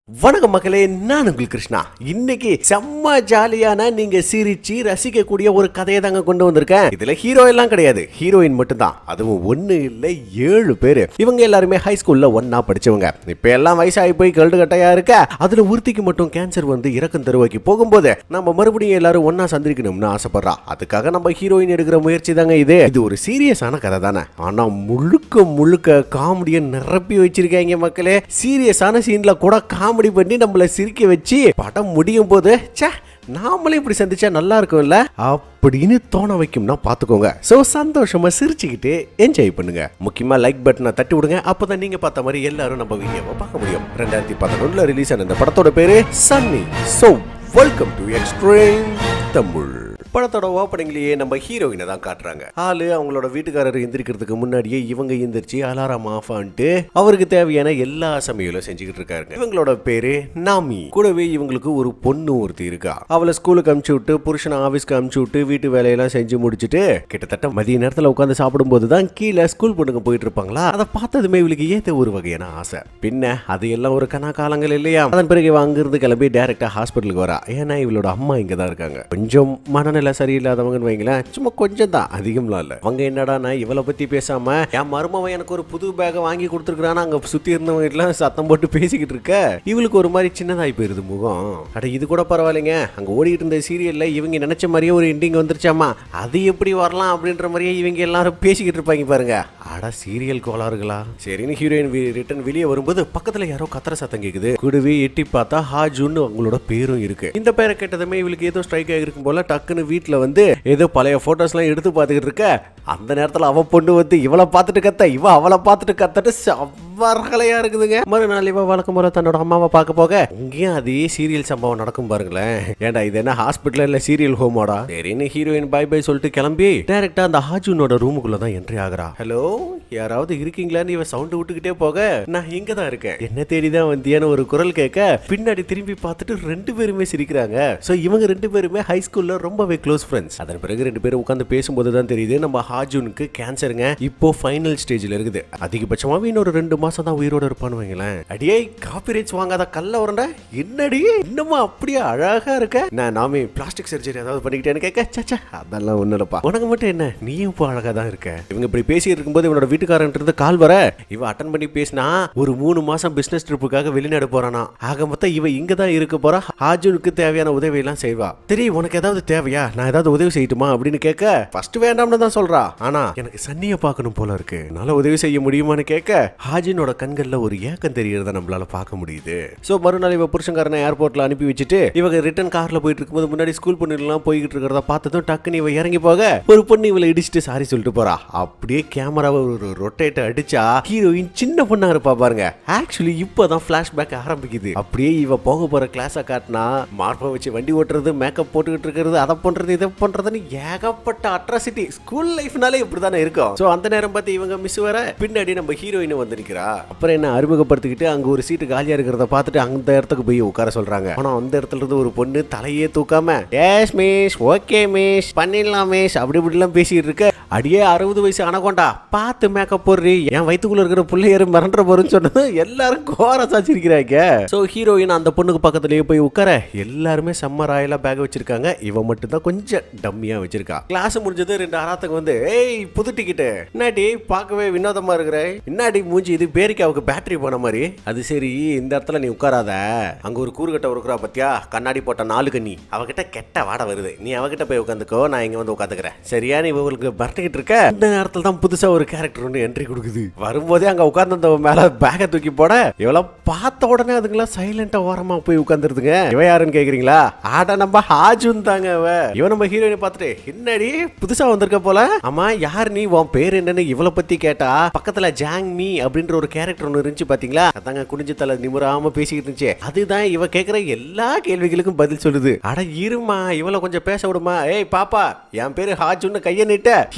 வணக்கம் மக்களே நான் உங்கள் கிருஷ்ணா இன்னைக்கு செம்ம ஜாலியான நீங்க சிரிச்சு ரசிக்கக்கூடிய ஒரு கதையை தாங்க கொண்டு வந்திருக்கேன் இதுல ஹீரோ எல்லாம் கிடையாது ஹீரோயின் மட்டும்தான் அதுவும் ஒண்ணு இல்ல ஏழு பேரு இவங்க எல்லாருமே ஹை ஸ்கூல்ல ஒன்னா படிச்சவங்க இப்ப எல்லாம் வயசாகி போய் கல்டு கட்டையா இருக்க அதுல ஒருத்திக்கு மட்டும் கேன்சர் வந்து இறக்கும் தருவாக்கி போகும்போது நம்ம மறுபடியும் எல்லாரும் ஒன்னா சந்திக்கணும்னு ஆசைப்படுறா அதுக்காக நம்ம ஹீரோயின் எடுக்கிற முயற்சி தாங்க இது இது ஒரு சீரியஸான கதை தானே ஆனா முழுக்க முழுக்க காமெடியை நிரப்பி வச்சிருக்காங்க மக்களே சீரியஸான சீன்ல கூட காமெடி பண்ணி நம்மள சிரிக்க வச்சு படம் முடியும் போது ச்சே நாமளே இப்படி சந்திச்சா நல்லா இருக்கும்ல அப்படின்னு தோண வைக்கும்னா பாத்துக்கோங்க சோ சந்தோஷமா சிரிச்சுக்கிட்டு என்ஜாய் பண்ணுங்க முக்கியமா லைக் பட்டனை தட்டி விடுங்க அப்பதான் நீங்க பார்த்த மாதிரி எல்லாரும் நம்ம வீடியோவை பார்க்க முடியும் ரெண்டாயிரத்தி பதினொன்னுல ரிலீஸ் ஆன இந்த படத்தோட பேரு Sunny so welcome to extreme Tamil படத்தோட ஓப்பனிங்லயே நம்ம ஹீரோயினை தான் காட்டுறாங்க ஆளு அவங்களோட வீட்டுக்காரர் எந்திரிக்கிறதுக்கு முன்னாடியே இவங்க எந்திரிச்சு அலாரம் ஆஃப் ஆன்ட்டு அவருக்கு தேவையான எல்லா சமையலும் செஞ்சுக்கிட்டு இருக்காருங்க இவங்களோட பேரு நாமி கூடவே இவங்களுக்கு ஒரு பொண்ணு ஒருத்தி இருக்கா அவளை ஸ்கூலுக்கு அமுச்சு விட்டு புருஷனை ஆபீஸ்க்கு அமுச்சு விட்டு வீட்டு வேலையெல்லாம் செஞ்சு முடிச்சுட்டு கிட்டத்தட்ட மதிய நேரத்துல உட்காந்து சாப்பிடும்போது தான் கீழே ஸ்கூல் பொண்ணுங்க போயிட்டு இருப்பாங்களா அதை பார்த்ததுமே இவளுக்கு ஏத்த ஒரு வகையான ஆசை பின்ன அது எல்லாம் ஒரு கனா காலங்கள் இல்லையா அதன் பிறகு இவ அங்கிருந்து கிளம்பி டைரக்டா ஹாஸ்பிட்டலுக்கு வரா ஏன்னா இவளோட அம்மா இங்க தான் இருக்காங்க கொஞ்சம் மனநிலை சரியில்லாதவங்கன்னு வைங்களேன் சும்மா கொஞ்சம் தான் அதிகம்லாம் இல்ல அவங்க என்னடானா இவளை பத்தி பேசாம என் மருமவன் எனக்கு ஒரு புது பேக்கை வாங்கி கொடுத்துருக்கானா அங்க சுத்தி இருந்தவங்க எல்லாம் சத்தம் போட்டு பேசிக்கிட்டு இருக்க இவளுக்கு ஒரு மாதிரி சின்னதாகி போயிருது முகம் அட இது கூட பரவாயில்லைங்க அங்க ஓடிட்டு இருந்த சீரியல்ல இவங்க நினைச்ச மாதிரியே ஒரு எண்டிங் வந்துருச்சாமா அது எப்படி வரலாம் அப்படின்ற மாதிரியே இவங்க எல்லாரும் பேசிக்கிட்டு இருப்பாங்க பாருங்க அட சீரியல் கோளாறுகளா சரின்னு ஹீரோயின் ரிட்டர்ன் வெளியே வரும்போது பக்கத்துல யாரோ கத்துற சத்தம் கேக்குது கூடவே எட்டி பார்த்தா ஹாஜுன்னு அவங்களோட பேரும் இருக்கு இந்த பேரை கேட்டதுமே இவளுக்கு ஏதோ ஸ்ட்ரைக் ஆகிருக்கும் போல டக்குன்னு வீட்ல வந்து ஏதோ பழைய போட்டோஸ் எல்லாம் எடுத்து பார்த்துக்கிட்டு இருக்க அந்த நேரத்துல அவ பொண்ணு வந்து இவளை பார்த்துட்டு கத்த இவ அவளை பார்த்துட்டு கத்தட்டு செவ்வரகலையா இருக்குதுங்க மறுநாள் இவ வழக்கம் போல தன்னோட அம்மாவை பார்க்க போக இங்கேயும் அதே சீரியல் சம்பவம் நடக்கும் பாருங்களேன் ஏன்டா இது என்ன ஹாஸ்பிட்டல் இல்ல சீரியல் ஹோமோடா சரின்னு ஹீரோயின் பை பை சொல்லிட்டு கிளம்பி டைரக்டா அந்த ஹாஜுனோட ரூமுக்குள்ள தான் என்ட்ரி ஆகுறா ஹலோ யாராவது இருக்கீங்களான்னு இவ சவுண்ட் விட்டுக்கிட்டே போக நான் இங்க தான் இருக்கேன் என்ன தேடி தான் வந்தியான்னு ஒரு குரல் கேட்க பின்னாடி திரும்பி பார்த்துட்டு ரெண்டு பேருமே சிரிக்கிறாங்க சோ இவங்க ரெண்டு பேருமே ஹை ஸ்கூல்ல ரொம்பவே க்ளோஸ் ஃப்ரெண்ட்ஸ் அதன் பிறகு ரெண்டு பேரும் உட்காந்து பேசும்போது தான் தெரியுது நம்ம ஹாஜுனுக்கு கேன்சருங்க இப்போ ஃபைனல் ஸ்டேஜ்ல இருக்குது அதிகபட்சமாவே இன்னொரு ரெண்டு மாசம் தான் உயிரோட இருப்பான்னு வைங்களேன் அடியே காப்பிரைட்ஸ் வாங்காத கல்ல உரண்டா என்னடி இன்னமும் அப்படியே அழகா இருக்க நான் நாமே பிளாஸ்டிக் சர்ஜரி ஏதாவது பண்ணிக்கிட்டேன்னு கேட்க சச்சா அதெல்லாம் ஒண்ணு இல்லப்பா உனக்கு மட்டும் என்ன நீயும் இப்போ அழகா தான் இருக்க இவங்க இப்படி பேசிட்டு இருக்கும்போது இவனோட வீட்டுக்காரன் இருந்து கால் வர இவ அட்டன் பண்ணி பேசினா ஒரு மூணு மாசம் பிசினஸ் ட்ரிப்புக்காக வெளிநாடு போறானா ஆக மொத்தம் இவ இங்க தான் இருக்க போறா ஹாஜுனுக்கு தேவையான உதவி எல்லாம் செய்வா சரி உனக்கு ஏதாவது தேவையா நான் ஏதாவது உதவி செய்யட்டுமா அப்படின்னு கேட்க ஃபர்ஸ்ட் வேண்டாம்னு தான் சொல்றா ஆனா எனக்கு சன்னிய பார்க்கணும் போல இருக்கு என்னால உதவி செய்ய முடியுமான்னு கேட்க ஹாஜினோட கண்கள்ல ஒரு ஏக்கம் தெரியறத நம்மளால பார்க்க முடியுது சோ மறுநாள் இவ புருஷன்காரனை ஏர்போர்ட்ல அனுப்பி வச்சுட்டு இவங்க ரிட்டர்ன் கார்ல போயிட்டு இருக்கும்போது முன்னாடி ஸ்கூல் பொண்ணு எல்லாம் போய்கிட்டு இருக்கிறத பார்த்ததும் டக்குன்னு இவ இறங்கி போக ஒரு பொண்ணு இவளை இடிச்சிட்டு சாரி சொல்லிட்டு போறா அப்படியே கேமராவை ஒரு ரொட்டேட் அடிச்சா ஹீரோயின் சின்ன பொண்ணா இருப்பா பாருங்க ஆக்சுவலி இப்பதான் பிளாஷ்பேக் ஆரம்பிக்குது அப்படியே இவ போக போற கிளாஸ காட்டினா மார்பை வச்சு வண்டி ஓட்டுறது மேக்கப் போட்டுக்கிட்டு இருக்கிறது அதை பண்றது இதை பண்றதுன்னு ஏகப்பட்ட அட்ராசிட்டி ஸ்கூல் லைஃப்னாலே இப்படிதானே இருக்கும் சோ அந்த நேரம் பார்த்து இவங்க மிஸ் வர பின்னாடி நம்ம ஹீரோயின் வந்து நிக்கிறா அப்புறம் என்ன அறிமுகப்படுத்திக்கிட்டு அங்க ஒரு சீட்டு காலியா இருக்கிறத பார்த்துட்டு அந்த இடத்துக்கு போய் உட்கார சொல்றாங்க ஆனா அந்த இடத்துல இருந்து ஒரு பொண்ணு தலையே தூக்காம எஸ் மிஸ் ஓகே மிஸ் பண்ணிடலாம் மிஸ் அப்படி இப்படிலாம் பேசிட்டு இருக்க அடியே அறுபது வயசு அனகொண்டா பார்த்து மேக்கப் போடுறி என் வயித்துக்குள்ள இருக்கிற பிள்ளையர் மிரண்டுற போறேன்னு சொன்னது எல்லாரும் கோரஸா சிரிக்கிறாங்க சோ ஹீரோயின் அந்த பொண்ணுக்கு பக்கத்துலயே போய் உட்கார எல்லாருமே செம்ம ராயலா பேக் வச்சிருக்காங்க இவ மட்டும் தான் கொஞ்சம் டம்மியா வச்சிருக்கா கிளாஸ் முடிஞ்சது ரெண்டு அராத்துக்கு வந்து ஏய் புது டிக்கெட்டு என்னாடி பார்க்கவே வினோதமா இருக்கிற என்னாடி மூஞ்சி இது பேரிக்காவுக்கு பேட்டரி போன மாதிரி அது சரி இந்த இடத்துல நீ உட்காராத அங்க ஒரு கூறுகட்ட இருக்கிறா பத்தியா கண்ணாடி போட்ட நாலு கண்ணி அவகிட்ட கெட்ட வாடை வருது நீ அவகிட்ட போய் உட்காந்துக்கோ நான் இங்க வந்து உட்காந்துக்கிறேன் சரியா நீ இவங்களுக்கு பரட்டிக்கிட்டு இருக்க இந்த நேரத்துல தான் புதுசா ஒரு கேரக்டர் ஒன்று என்ட்ரி கொடுக்குது வரும்போதே அங்க உட்கார்ந்து மேல பேக்கை தூக்கி போட இவ்வளவு பார்த்த உடனே அதுங்களாம் சைலண்டா ஓரமா போய் உட்காந்துருதுங்க இவ யாருன்னு கேக்குறீங்களா ஆடா நம்ம ஹாஜுன் தாங்க அவ இவன் நம்ம ஹீரோயினை பார்த்துட்டு என்னடி புதுசா வந்திருக்க போல ஆமா யார் நீ உன் பேர் என்னன்னு இவளை பத்தி கேட்டா பக்கத்துல ஜாங் மீ அப்படின்ற ஒரு கேரக்டர் ஒன்று இருந்துச்சு பாத்தீங்களா அதாங்க குனிஞ்சு தலை நிமிராம பேசிக்கிட்டு இருந்துச்சு அதுதான் இவ கேக்குற எல்லா கேள்விகளுக்கும் பதில் சொல்லுது அட இருமா இவளை கொஞ்சம் பேச விடுமா ஏய் பாப்பா என் பேரு ஹாஜுன்னு கைய நீட்ட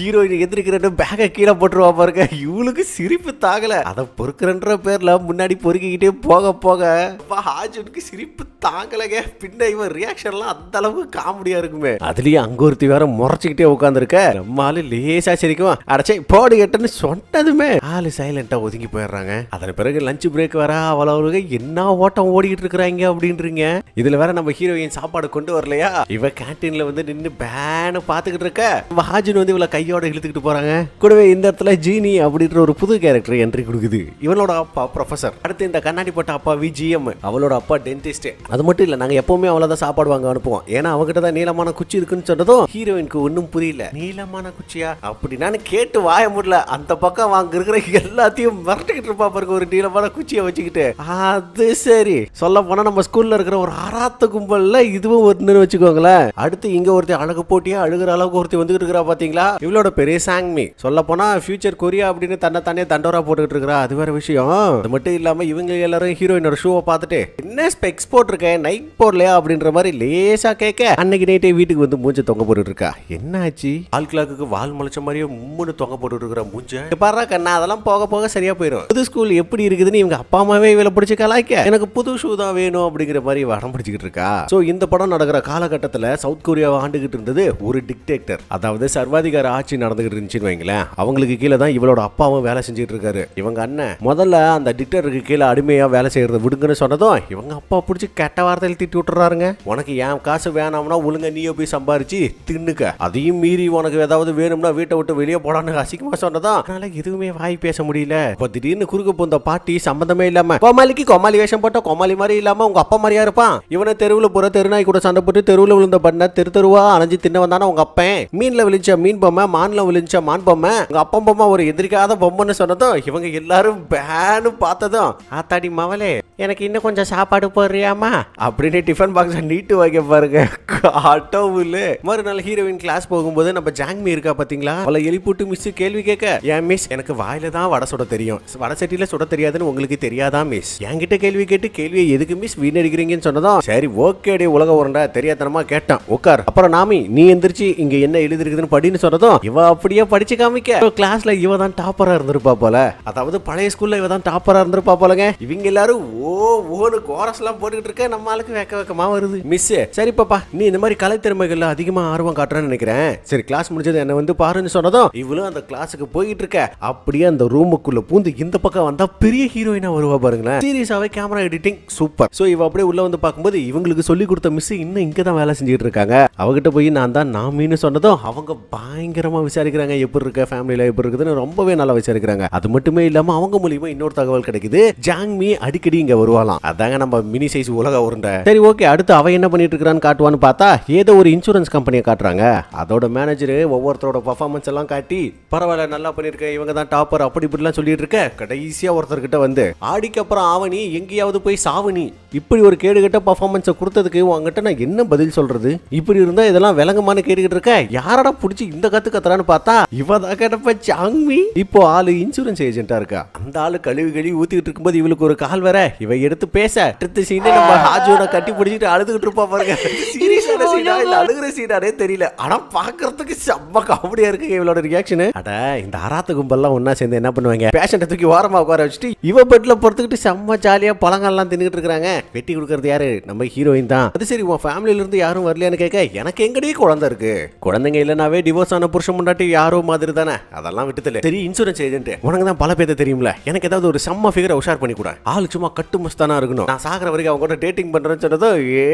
ஹீரோயின் எந்திரிக்கிறன்னு பேக கீழே போட்டுருவா பாருங்க இவளுக்கு சிரிப்பு தாகல அதை பொறுக்கிறன்ற பேர்ல முன்னாடி பொறுக்கிக்கிட்டே போக போக அப்பா, ஹாஜுனுக்கு சிரிப்பு தாங்கலங்க பின்ன இவன் ரியாக்ஷன்லாம் அந்த அளவுக்கு காமெடியா இருக்குமே அதுலயும் அங்க ஒருத்தி வேற முறைச்சிக்கிட்டே உட்காந்துருக்க நம்ம ஆளு லேசா சிரிக்கும் அடச்சே போடு எட்டுன்னு சொன்னதுமே ஆளு சைலண்டா ஒதுங்கி போயிடுறாங்க அதன் பிறகு லஞ்ச் பிரேக் வர அவ்வளவு என்ன ஓட்டம் ஓடிக்கிட்டு இருக்கிறாங்க அப்படின்றீங்க இதுல வேற நம்ம ஹீரோயின் சாப்பாடு கொண்டு வரலையா இவ கேன்டீன்ல வந்து நின்னு பேனு பாத்துக்கிட்டு இருக்க நம்ம ஹாஜின் வந்து இவளை கையோட இழுத்துக்கிட்டு போறாங்க கூடவே இந்த இடத்துல ஜீனி அப்படின்ற ஒரு புது கேரக்டர் என்ட்ரி கொடுக்குது இவளோட அப்பா ப்ரொஃபசர் அடுத்து இந்த கண்ணாடி போட்ட அப்பா விஜிஎம் அவளோட அப்பா டென்டிஸ்ட் அது மட்டும் இல்ல நாங்க எப்பவுமே அவளை தான் சாப்பாடு வாங்க அனுப்புவோம் ஏன்னா அவகிட்ட தான் நீளமான குச்சி இருக்குன்னு சொன்னதும் ஹீரோயினுக்கு ஒன்றும் புரியல நீளமான குச்சியா அப்படின்னான்னு கேட்டு வாய முடியல அந்த பக்கம் வாங்க இருக்கிற எல்லாத்தையும் மிரட்டிக்கிட்டு இருப்பா பாருங்க ஒரு நீளமான குச்சியை வச்சுக்கிட்டு அது சரி சொல்ல போனா நம்ம ஸ்கூல்ல இருக்கிற ஒரு அராத்த கும்பல்ல இதுவும் ஒருன்னு வச்சுக்கோங்களேன் அடுத்து இங்க ஒருத்தி அழகு போட்டியா அழுகிற அளவுக்கு ஒருத்தி வந்துகிட்டு இருக்கிறா பாத்தீங்களா இவளோட பெரிய சாங்மி சொல்ல போனா ஃபியூச்சர் கொரியா அப்படின்னு தன்னை தானே தண்டோரா போட்டுக்கிட்டு இருக்கிறா அது வேற விஷயம் அது மட்டும் இல்லாம இவங்க எல்லாரும் ஹீரோயினோட ஷூவை பார்த்துட்டு என்ன ஸ்பெக்ஸ் போட்டிருக்கேன் நைட் போடலையா அப்படின்ற மாதிரி லேசா கேட்க அன்னைக்கு நைட்டே வீட்டுக்கு வந்து மூஞ்ச தொங்க போட்டுட்டு இருக்கா என்ன ஆச்சு ஆல் கிளாக்கு வால் முளைச்ச மாதிரியே மும்முன்னு தொங்க போட்டுட்டு இருக்கிற மூஞ்ச இங்க பாரு கண்ணா அதெல்லாம் போக போக சரியா போயிடும் புது ஸ்கூல் எப்படி இருக்குதுன்னு இவங்க அப்பா அம்மாவே இவளை பிடிச்சி கலாய்க்க எனக்கு புது ஷூ தான் வேணும் அப்படிங்கிற மாதிரி வடம் பிடிச்சிக்கிட்டு இருக்கா சோ இந்த படம் நடக்கிற காலகட்டத்துல சவுத் கொரியாவை ஆண்டுகிட்டு இருந்தது ஒரு டிக்டேட்டர் அதாவது சர்வாதிகார ஆட்சி நடந்துகிட்டு இருந்துச்சுன்னு வைங்களேன் அவங்களுக்கு கீழே தான் இவளோட அப்பாவும் வேலை செஞ்சுட்டு இருக்காரு இவங்க அண்ணன் முதல்ல அந்த டிக்டருக்கு கீழே அடிமையா வேலை செய்யறத விடுங்கன்னு சொன்னதும் இவங்க அப்பா பிடிச்சி கெட்ட வார்த்தையில் திட்டி விட்டுறாருங்க உனக்கு என் காசு வேணாம்னா ஒழுங்கா நீயோ போய் சம்பாரிச்சு தின்னுக்க அதையும் மீறி உனக்கு ஏதாவது வேணும்னா வீட்டை விட்டு வெளியே போடான்னு அசிங்கமா சொன்னதும் அதனால எதுவுமே வாய் பேச முடியல இப்போ திடீர்னு குறுக்க போந்த பாட்டி சம்பந்தமே இல்லாம கோமாளிக்கு கோமாளி வேஷம் போட்ட கோமாளி மாதிரி இல்லாம உங்க அப்பா மாதிரியா இருப்பான் இவனை தெருவுல போற தெருநாய் கூட சண்டை போட்டு தெருவுல விழுந்த பண்ண தெரு தெருவா அலைஞ்சு தின்ன வந்தானே உங்க அப்பன் மீன்ல விழிச்ச மீன் பொம்மை மான்ல விழிச்ச மான் பொம்மை உங்க அப்பா பொம்மை ஒரு எதிர்க்காத பொம்மைன்னு சொன்னதும் இவங்க எல்லாரும் பேனு பார்த்ததும் ஆத்தாடி மவளே எனக்கு இன்னும் கொஞ்சம் சாப்பாடு போடுறியாமா அப்படின்னு டிஃபன் பாக்ஸை நீட்டு வைக்க பாருங்க காட்டவுல மறுநாள் ஹீரோயின் கிளாஸ் போகும்போது நம்ம ஜாங்மி இருக்கா பாத்தீங்களா அவளை எழுப்பிட்டு மிஸ் கேள்வி கேட்க ஏன் மிஸ் எனக்கு வாயில தான் வடை சுட தெரியும் வடை சட்டியில சுட தெரியாதுன்னு உங்களுக்கு தெரியாதா மிஸ் என்கிட்ட கேள்வி கேட்டு கேள்வியை எதுக்கு மிஸ் வீணடிக்கிறீங்கன்னு சொன்னதும் சரி ஓகேடி உலக உரண்டா தெரியாதனமா கேட்டான் உட்கார் அப்புறம் நாமி நீ எந்திரிச்சு இங்க என்ன எழுதிருக்குதுன்னு படின்னு சொன்னதும் இவ அப்படியே படிச்சு காமிக்க கிளாஸ்ல இவ தான் டாப்பரா இருந்திருப்பா போல அதாவது பழைய ஸ்கூல்ல இவ தான் டாப்பரா இருந்திருப்பா போலங்க இவங்க எல்லாரும் ஓ ஓன்னு கோரஸ் எல்லாம் போட்டுக்கிட்டு இருக்க நம்ம ஆளுக்கு வெக்க வெக்கமா வருது மிஸ் சரி பாப்பா நீ இந்த மாதிரி கலைத்திறமைகள்ல அதிகமா ஆர்வம் காட்டுறேன்னு நினைக்கிறேன் சரி கிளாஸ் முடிஞ்சது என்ன வந்து பாருன்னு சொன்னதும் இவளும் அந்த கிளாஸுக்கு போயிட்டு இருக்க அப்படியே அந்த ரூமுக்குள்ள பூந்து இந்த பக்கம் வந்தா பெரிய ஹீரோயினா வருவா பாருங்களேன் சீரியஸாவே கேமரா எடிட்டிங் சூப்பர் சோ இவ அப்படியே உள்ள வந்து பார்க்கும்போது இவங்களுக்கு சொல்லி கொடுத்த மிஸ் இன்னும் இங்க தான் வேலை செஞ்சுட்டு இருக்காங்க அவகிட்ட போய் நான் தான் நாமின்னு சொன்னதும் அவங்க பயங்கரமா விசாரிக்கிறாங்க எப்படி இருக்க ஃபேமிலியில எப்படி இருக்குதுன்னு ரொம்பவே நல்லா விசாரிக்கிறாங்க அது மட்டுமே இல்லாம அவங்க மூலியமா இன்னொரு தகவல் கிடைக்குது ஜாங்மி அடிக்கடி இங்க வருவாளாம் அதாங்க நம்ம மினி சைஸ் உலக உருண்டை சரி ஓகே அடுத்து அவ என்ன பண்ணிட்டு இருக்கான்னு காட்டுவான்னு பார்த்தா ஏதோ ஒரு இன்சூரன்ஸ் கம்பெனியை காட்டுறாங்க அதோட மேனேஜர் ஒவ்வொருத்தரோட பர்ஃபார்மன்ஸ் எல்லாம் காட்டி பரவாயில்ல நல்லா பண்ணிருக்க இவங்க தான் டாப்பர் அப்படி இப்படிலாம் சொல்லிட்டு இருக்க கடைசியா ஒருத்தர்கிட்ட வந்து ஆடிக்கு அப்புறம் ஆவணி எங்கேயாவது போய் சாவணி இப்படி ஒரு கேடுகட்ட பர்ஃபார்மன்ஸை கொடுத்ததுக்கு உங்ககிட்ட நான் என்ன பதில் சொல்றது இப்படி இருந்தா இதெல்லாம் விளங்குமான்னு கேட்டுக்கிட்டு இருக்க யாரடா புடிச்சு இந்த கத்து கத்துறான்னு பார்த்தா இவ தான் கேட்டப்ப சாங்மி இப்போ ஆளு இன்சூரன்ஸ் ஏஜென்ட்டா இருக்கா அந்த ஆளு கழுவி கழுவி ஊத்திக்கிட்டு இருக்கும்போது இவளுக்கு ஒரு கால் வர இவ எடுத்து பேச அடுத்த சீனே நம்ம ஹாஜோட கட்டி பிடிச்சிட்டு அழுதுகிட்டு இருப்பா பாருங்க சீரியஸான சீனா இல்ல அழுகுற சீனானே தெரியல ஆனா பாக்குறதுக்கு செம்ம காமெடியா இருக்கு இவளோட ரியாக்ஷன் அட இந்த அராத்த கும்பல்லாம் ஒண்ணா சேர்ந்து என்ன பண்ணுவாங்க பேஷண்ட்டை தூக்கி ஓரமா உட்கார வச்சுட்டு இவ பெட்ல பொறுத்துக்கிட்டு செம்ம ஜாலியா பழங்கள்லாம் தின்னுட்டு இருக்காங்க வெட்டி கொடுக்கறது யாரு நம்ம ஹீரோயின் தான் அது சரி உன் ஃபேமிலில இருந்து யாரும் வரலையான்னு கேட்க எனக்கு எங்கடி குழந்தை இருக்கு குழந்தைங்க இல்லைனாவே டிவோர்ஸ் ஆன புருஷன் முன்னாடி யாரோ மாதிரி தானே அதெல்லாம் விட்டுல சரி இன்சூரன்ஸ் ஏஜென்ட் உனக்கு தான் பல பேர்த்த தெரியும்ல எனக்கு ஏதாவது ஒரு செம்ம ஃபிகரை உஷார் பண்ணி கூட ஆள் சும்மா கட்டு மஸ்தானா இருக்கணும் நான் சாகிற வரைக்கும் அவங்க கூட டேட்டிங் பண்றேன்னு சொன்னதும் ஏ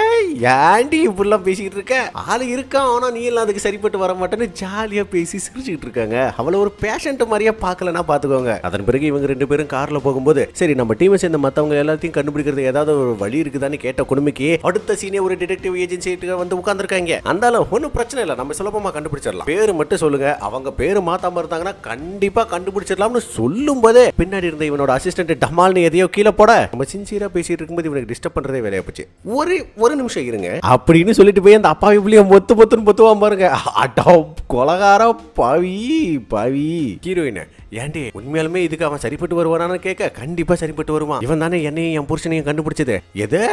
ஏன்டி இப்படிலாம் பேசிக்கிட்டு இருக்க ஆள் இருக்கான் ஆனா நீ எல்லாம் அதுக்கு சரிப்பட்டு வர மாட்டேன்னு ஜாலியா பேசி சிரிச்சுக்கிட்டு இருக்காங்க அவளை ஒரு பேஷண்ட் மாதிரியே பார்க்கலன்னா பாத்துக்கோங்க அதன் பிறகு இவங்க ரெண்டு பேரும் கார்ல போகும்போது சரி நம்ம டீமை சேர்ந்த மத்தவங்க எல்லாத்தையும் கண்டுபிடிக்கிறது ஏதாவது ஒரு வழி இருக்குதான்னு கேட்ட கொடுமைக்கு அடுத்த சீனே ஒரு டிடெக்டிவ் ஏஜென்சி வந்து உட்காந்துருக்காங்க அந்தாலும் ஒன்றும் பிரச்சனை இல்லை நம்ம சுலபமா கண்டுபிடிச்சிடலாம் பேரு மட்டும் சொல்லுங்க அவங்க பேரு மாத்தாம இருந்தாங்கன்னா கண்டிப்பா கண்டுபிடிச்சிடலாம்னு சொல்லும் போதே பின்னாடி இருந்த இவனோட அசிஸ்டன்ட் டமால்னு எதையோ கீழே போட நம்ம சின்சியரா பேசிட்டு இருக்கும்போது இவனுக்கு டிஸ்டர்ப் பண்றதே வேலையா போச்சு ஒரு ஒரு நிமிஷம் இருங்க அப்படின்னு சொல்லிட்டு போய் அந்த அப்பாவி புள்ளிய மொத்து மொத்துன்னு பொத்துவான் பாருங்க அடா கொலகார பாவி பாவி ஹீரோயின் ஏன்டி உண்மையாலுமே இதுக்கு அவன் சரிப்பட்டு வருவானான்னு கேட்க கண்டிப்பா சரிப்பட்டு வருவான் இவன் தானே என்னையும் என் புருஷனையும் கண்டுபிடிச்சது எது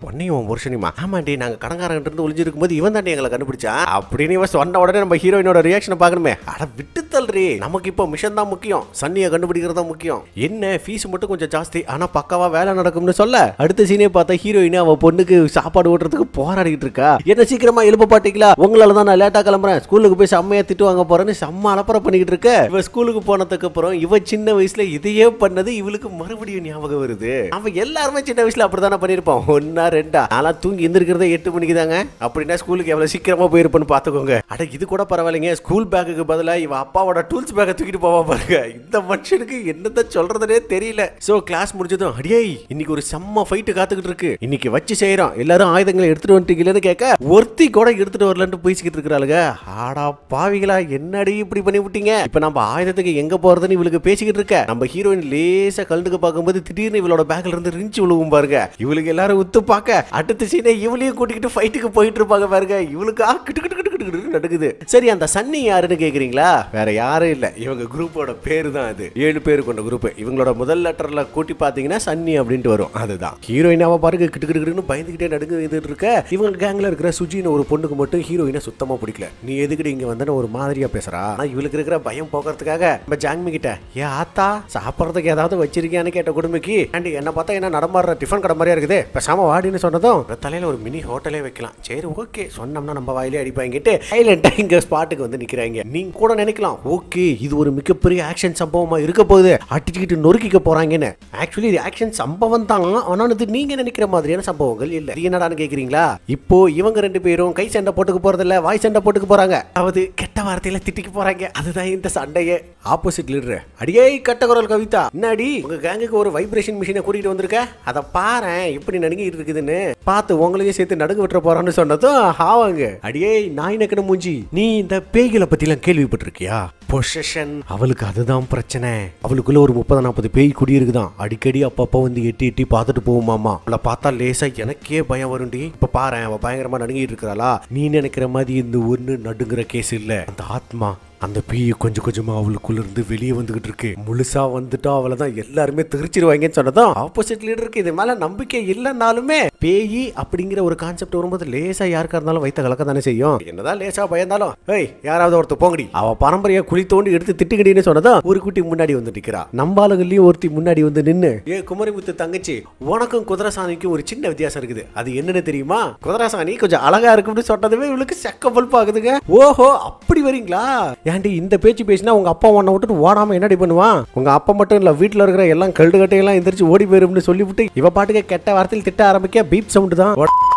பொன்னையும் உன் புருஷனியுமா ஆமாண்டி நாங்க கடங்காரங்கிட்ட இருந்து ஒளிஞ்சிருக்கும் போது இவன் தாண்டி எங்களை கண்டுபிடிச்சா அப்படின்னு இவன் சொன்ன உடனே நம்ம ஹீரோயினோட ரியாக்ஷனை பார்க்கணுமே அட விட்டு தள்ளுறி நமக்கு இப்போ மிஷன் தான் முக்கியம் சன்னியை கண்டுபிடிக்கிறது தான் முக்கியம் என்ன ஃபீஸ் மட்டும் கொஞ்சம் ஜாஸ்தி ஆனா பக்காவா வேலை நடக்கும்னு சொல்ல அடுத்த சீனே பார்த்தா ஹீரோயின் அவ பொண்ணுக்கு சாப்பாடு ஓட்டுறதுக்கு போராடிட்டு இருக்கா என்ன சீக்கிரமா எழுப்ப பாட்டீங்களா உங்களால தான் நான் லேட்டா கிளம்புறேன் ஸ்கூலுக்கு போய் செம்மையா திட்டு வாங்க போறேன்னு செம்ம அலப்பறை பண்ணிக்கிட்டு இருக்க இவ ஸ்கூலுக்கு போனதுக்கு அப்புறம் இவ சின்ன வயசுல இதையே பண்ணது இவளுக்கு மறுபடியும் ஞாபகம் வருது அவ எல்லாருமே சின்ன வயசுல அப்படித்தானே பண்ணிருப்பான் ஒன்னா ரெண்டா நான்லாம் தூங்கி எந்திருக்கிறதே எட்டு மணிக்கு தாங்க அப்படின்னா ஸ்கூலுக்கு எவ்வளவு சீக்கிரமா போயிருப்பேன்னு பாத்துக்கோங்க அட இது கூட பரவாயில்லைங்க ஸ்கூல் பேக்குக்கு பதிலா இவ அப்பாவோட டூல்ஸ் பேக்கை தூக்கிட்டு போவா பாருங்க இந்த மனுஷனுக்கு என்னத்த சொல்றதுனே தெரியல சோ கிளாஸ் முடிஞ்சதும் அடியே இன்னைக்கு ஒரு செம்ம ஃபைட்டு காத்துக்கிட்டு இருக்கு இன்னைக்கு வச்சு செய்யறோம் எல்லாரும் ஆயுதங்களை எடுத்துட்டு வந்துட்டீங்களேன்னு கேட்க ஒருத்தி கூட எடுத்துட்டு வரலன்ட்டு பேசிக்கிட்டு இருக்கிறாளுங்க ஆடா பாவிகளா என்னடி இப்படி பண்ணி விட்டீங்க இப்ப நம்ம ஆயுதத்துக்கு எங்க போறதுன்னு இவளுக்கு பேசிக்கிட்டு இருக்க நம்ம ஹீரோயின் லேசா கழுதுக்கு பார்க்கும்போது திடீர்னு இவளோட பேக்ல இருந்து ரிஞ்சு விழுவும் பாருங்க இவளுக்கு எல்லாரும் உத்து பார்க்க அடுத்த சீனை இவளையும் கூட்டிக்கிட்டு ஃபைட்டுக்கு போயிட்டு இருப்பாங்க பாருங்க இவளுக்கு ஆ கிட்டு கிட்டு கிட்டு கிட்டு கிட்டு நடக்குது சரி அந்த சன்னி யாருன்னு கேக்குறீங்களா வேற யாரும் இல்ல இவங்க குரூப்போட பேரு தான் அது ஏழு பேர் கொண்ட குரூப் இவங்களோட முதல் லெட்டர்ல கூட்டி பாத்தீங்கன்னா சன்னி அப்படின்ட்டு வரும் அதுதான் ஹீரோயினாவை பாருங்க கிட்டு கிட்டு கிட்டுன்னு பயந்துகிட்டே நடுங்க வந்துட்டு இருக்க இவங்க கேங்ல இருக்கிற சுஜின்னு ஒரு பொண்ணுக்கு மட்டும் ஹீரோயினை சுத்தமா பிடிக்கல நீ எதுக்கிட்டு இங்க வந்தன ஒரு மாதிரியா பேசுறா ஆனா இவளுக்கு இருக்கிற பயம் போக்குறதுக்காக நம்ம ஜாங்மி கிட்ட ஏ ஆத்தா சாப்பிட்றதுக்கு ஏதாவது வச்சிருக்கியான்னு கேட்ட குடும்பக்கு ஆண்டி என்ன பார்த்தா என்ன நடமாடுற டிஃபன் கடை மாதிரியா இருக்குது பேசாம வாடின்னு சொன்னதும் இந்த தலையில ஒரு மினி ஹோட்டலே வைக்கலாம் சரி ஓகே சொன்னோம்னா நம்ம வாயிலே அடிப்பாங்கிட்டு சைலண்டா இங்க ஸ்பாட்டுக்கு வந்து நிக்கிறாங்க நீங்க கூட நினைக்கலாம் ஓகே இது ஒரு மிகப்பெரிய ஆக்ஷன் சம்பவமா இருக்க போகுது அடிச்சுக்கிட்டு நொறுக்கிக்க போறாங்கன்னு ஆக்சுவலி இது ஆக்ஷன் சம்பவம் தான் ஆனா இது நீங்க நினைக்கிற மாதிரியான சம்பவங்கள் இல்ல இது என்னடான்னு கேக்குறீங்களா இப்போ இவங்க ரெண்டு பேரும் கை சண்டை போட்டுக்க போறது இல்ல வாய் சண்டை போட்டுக்க போறாங்க அதாவது கெட்ட வார்த்தையில திட்டிக்க போறாங்க அதுதான் இந்த சண்டையே ஆப்போசிட் லீடர் அடியே கட்ட குரல் கவிதா என்னடி உங்க கேங்குக்கு ஒரு வைப்ரேஷன் மிஷினை கூட்டிட்டு வந்திருக்க அதை பாரு இப்படி நடுங்கிட்டு இருக்குதுன்னு பார்த்து உங்களையும் சேர்த்து நடுங்க விட்டுற போறான்னு சொன்னதும் ஆவாங்க அடியே நாய் நக்கன மூஞ்சி நீ இந்த பேய்களை பத்திலாம் கேள்விப்பட்டிருக்கியா பொசஷன் அவளுக்கு அதுதான் பிரச்சனை அவளுக்குள்ள ஒரு முப்பது நாற்பது பேய் குடி இருக்குதான் அடிக்கடி அப்பப்போ வந்து எட்டி எட்டி பார்த்துட்டு போகுமாமா அவளை பார்த்தா லேசா எனக்கே பயம் வரும்டி இப்ப பாரு அவ பயங்கரமா நடுங்கிட்டு இருக்கிறாளா நீ நினைக்கிற மாதிரி இந்த ஒண்ணு நடுங்குற கேஸ் இல்ல அந்த ஆத்மா அந்த பேய் கொஞ்சம் கொஞ்சமா அவளுக்குள்ள இருந்து வெளியே வந்துகிட்டு இருக்கு முழுசா வந்துட்டா அவளை தான் எல்லாருமே தெரிச்சிருவாங்கன்னு சொன்னதும் ஆப்போசிட் லீடருக்கு இது மேல நம்பிக்கை இல்லைனாலுமே பேய் அப்படிங்கிற ஒரு கான்செப்ட் வரும்போது லேசா யாருக்கா இருந்தாலும் வைத்த கலக்க தானே செய்யும் என்னதான் லேசா பயந்தாலும் ஏய் யாராவது ஒருத்தர் போங்கடி அவ பரம்பரையா குழி தோண்டி எடுத்து திட்டுக்கிடின்னு சொன்னதும் ஒரு குட்டி முன்னாடி வந்து நிக்கிறா நம்ம ஆளுங்களையும் ஒருத்தி முன்னாடி வந்து நின்னு ஏ குமரிமுத்து தங்கச்சி உனக்கும் குதிரசாணிக்கும் ஒரு சின்ன வித்தியாசம் இருக்குது அது என்னன்னு தெரியுமா குதிரசாணி கொஞ்சம் அழகா இருக்கும்னு சொன்னதுமே இவளுக்கு செக்க பல்ப் ஆகுதுங்க ஓஹோ அப்படி வரீங்களா ஏன்டி இந்த பேச்சு பேசினா உங்க அப்பா உன்னை விட்டுட்டு ஓடாம என்னடி பண்ணுவான் உங்க அப்பா மட்டும் இல்ல வீட்டுல இருக்கிற எல்லாம் கழுடு கட்டையெல்லாம் எந்திரிச்சு ஓடி போயிரும்னு சொல்லிவிட்டு இவ பாட்டுக்கு கெட்ட வார்த்தையில் திட்ட ஆரம்பிக்க பீப் சவுண்ட் தான்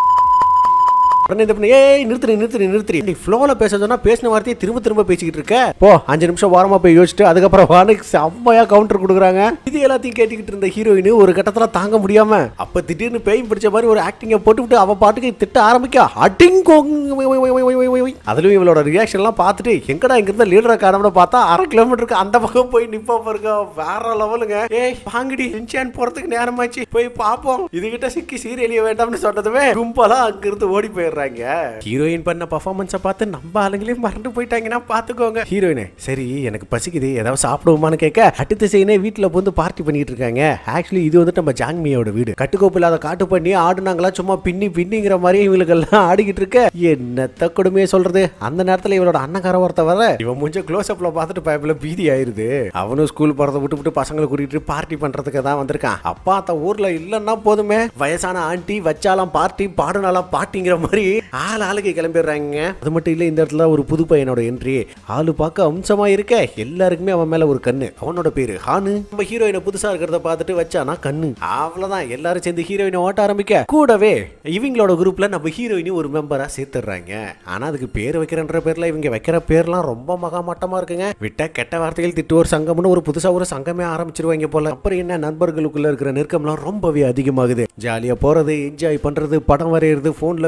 உடனே இந்த பொண்ணு, ஏய் நிறுத்துறி நிறுத்துறி நிறுத்துறி நீ ஃப்ளோல பேச சொன்னா பேசின வார்த்தையை திரும்ப திரும்ப பேசிக்கிட்டு இருக்க போ அஞ்சு நிமிஷம் ஓரமா போய் யோசிச்சுட்டு அதுக்கப்புறம் வானுக்கு செம்மையா கவுண்டர் கொடுக்குறாங்க இது எல்லாத்தையும் கேட்டுக்கிட்டு இருந்த ஹீரோயின் ஒரு கட்டத்துல தாங்க முடியாம அப்ப திடீர்னு பேய் பிடிச்ச மாதிரி ஒரு ஆக்டிங்க போட்டுவிட்டு அவ பாட்டுக்கு திட்ட ஆரம்பிக்க அட்டிங் அதுலயும் இவளோட ரியாக்ஷன் எல்லாம் பார்த்துட்டு எங்கடா இங்க இருந்த லீடரை காரணம்னு பார்த்தா அரை கிலோமீட்டருக்கு அந்த பக்கம் போய் நிப்பா பாருங்க வேற லெவலுங்க ஏய் வாங்கடி இன்சான் போறதுக்கு நேரமாச்சு போய் பாப்போம் இதுகிட்ட சிக்கி சீரியலிய வேண்டாம்னு சொன்னதுமே கும்பலா அங்க இருந்து ஓடி போயிடுறாங்க ஹீரோயின் பண்ண பர்ஃபார்மன்ஸை பார்த்து நம்ம ஆளுங்களே மறந்து போயிட்டாங்கன்னா பாத்துக்கோங்க ஹீரோயினே சரி எனக்கு பசிக்குது ஏதாவது சாப்பிடுவோமான்னு கேட்க அடுத்த சீனே வீட்டுல வந்து பார்ட்டி பண்ணிட்டு இருக்காங்க ஆக்சுவலி இது வந்துட்டு நம்ம ஜாங்மியோட வீடு கட்டுக்கோப்பு இல்லாத காட்டு பண்ணி ஆடுனாங்களா சும்மா பின்னி பின்னிங்கிற மாதிரி இவங்களுக்கு எல்லாம் ஆடிக்கிட்டு இருக்க என்னத்த கொடுமையை சொல்றது அந்த நேரத்துல இவளோட அண்ணக்கார ஒருத்த வர இவன் முஞ்ச க்ளோஸ் அப்ல பார்த்துட்டு பயப்புல பீதி ஆயிருது அவனும் ஸ்கூல் போறத விட்டு விட்டு பசங்களை கூட்டிட்டு பார்ட்டி பண்றதுக்கு தான் வந்திருக்கான் அப்பா அந்த ஊர்ல இல்லன்னா போதுமே வயசான ஆண்டி வச்சாலாம் பார்ட்டி பாடுனாலாம் பாட்டிங்கிற மாதிரி ஆள் ஆளுக்கு கிளம்பிடுறாங்க அது மட்டும் இல்ல இந்த இடத்துல ஒரு புது பையனோட என்ட்ரி ஆளு பார்க்க அம்சமா இருக்க எல்லாருக்குமே அவன் மேல ஒரு கண்ணு அவனோட பேரு ஹானு நம்ம ஹீரோயினை புதுசா இருக்கிறத பார்த்துட்டு வச்சானா கண்ணு அவ்வளவுதான் எல்லாரும் சேர்ந்து ஹீரோயினை ஓட்ட ஆரம்பிக்க கூடவே இவங்களோட குரூப்ல நம்ம ஹீரோயினையும் ஒரு மெம்பரா சேர்த்துடுறாங்க ஆனா அதுக்கு பேர் வைக்கிறன்ற பேர்ல இவங்க வைக்கிற பேர்லாம் ரொம்ப மகா மட்டமா இருக்குங்க விட்டா கெட்ட வார்த்தைகள் திட்டு ஒரு சங்கம்னு ஒரு புதுசா ஒரு சங்கமே ஆரம்பிச்சிருவாங்க போல அப்புறம் என்ன நண்பர்களுக்குள்ள இருக்கிற நெருக்கம்லாம் ரொம்பவே அதிகமாகுது ஜாலியா போறது என்ஜாய் பண்றது படம் வரைகிறது போன்ல பேசுறது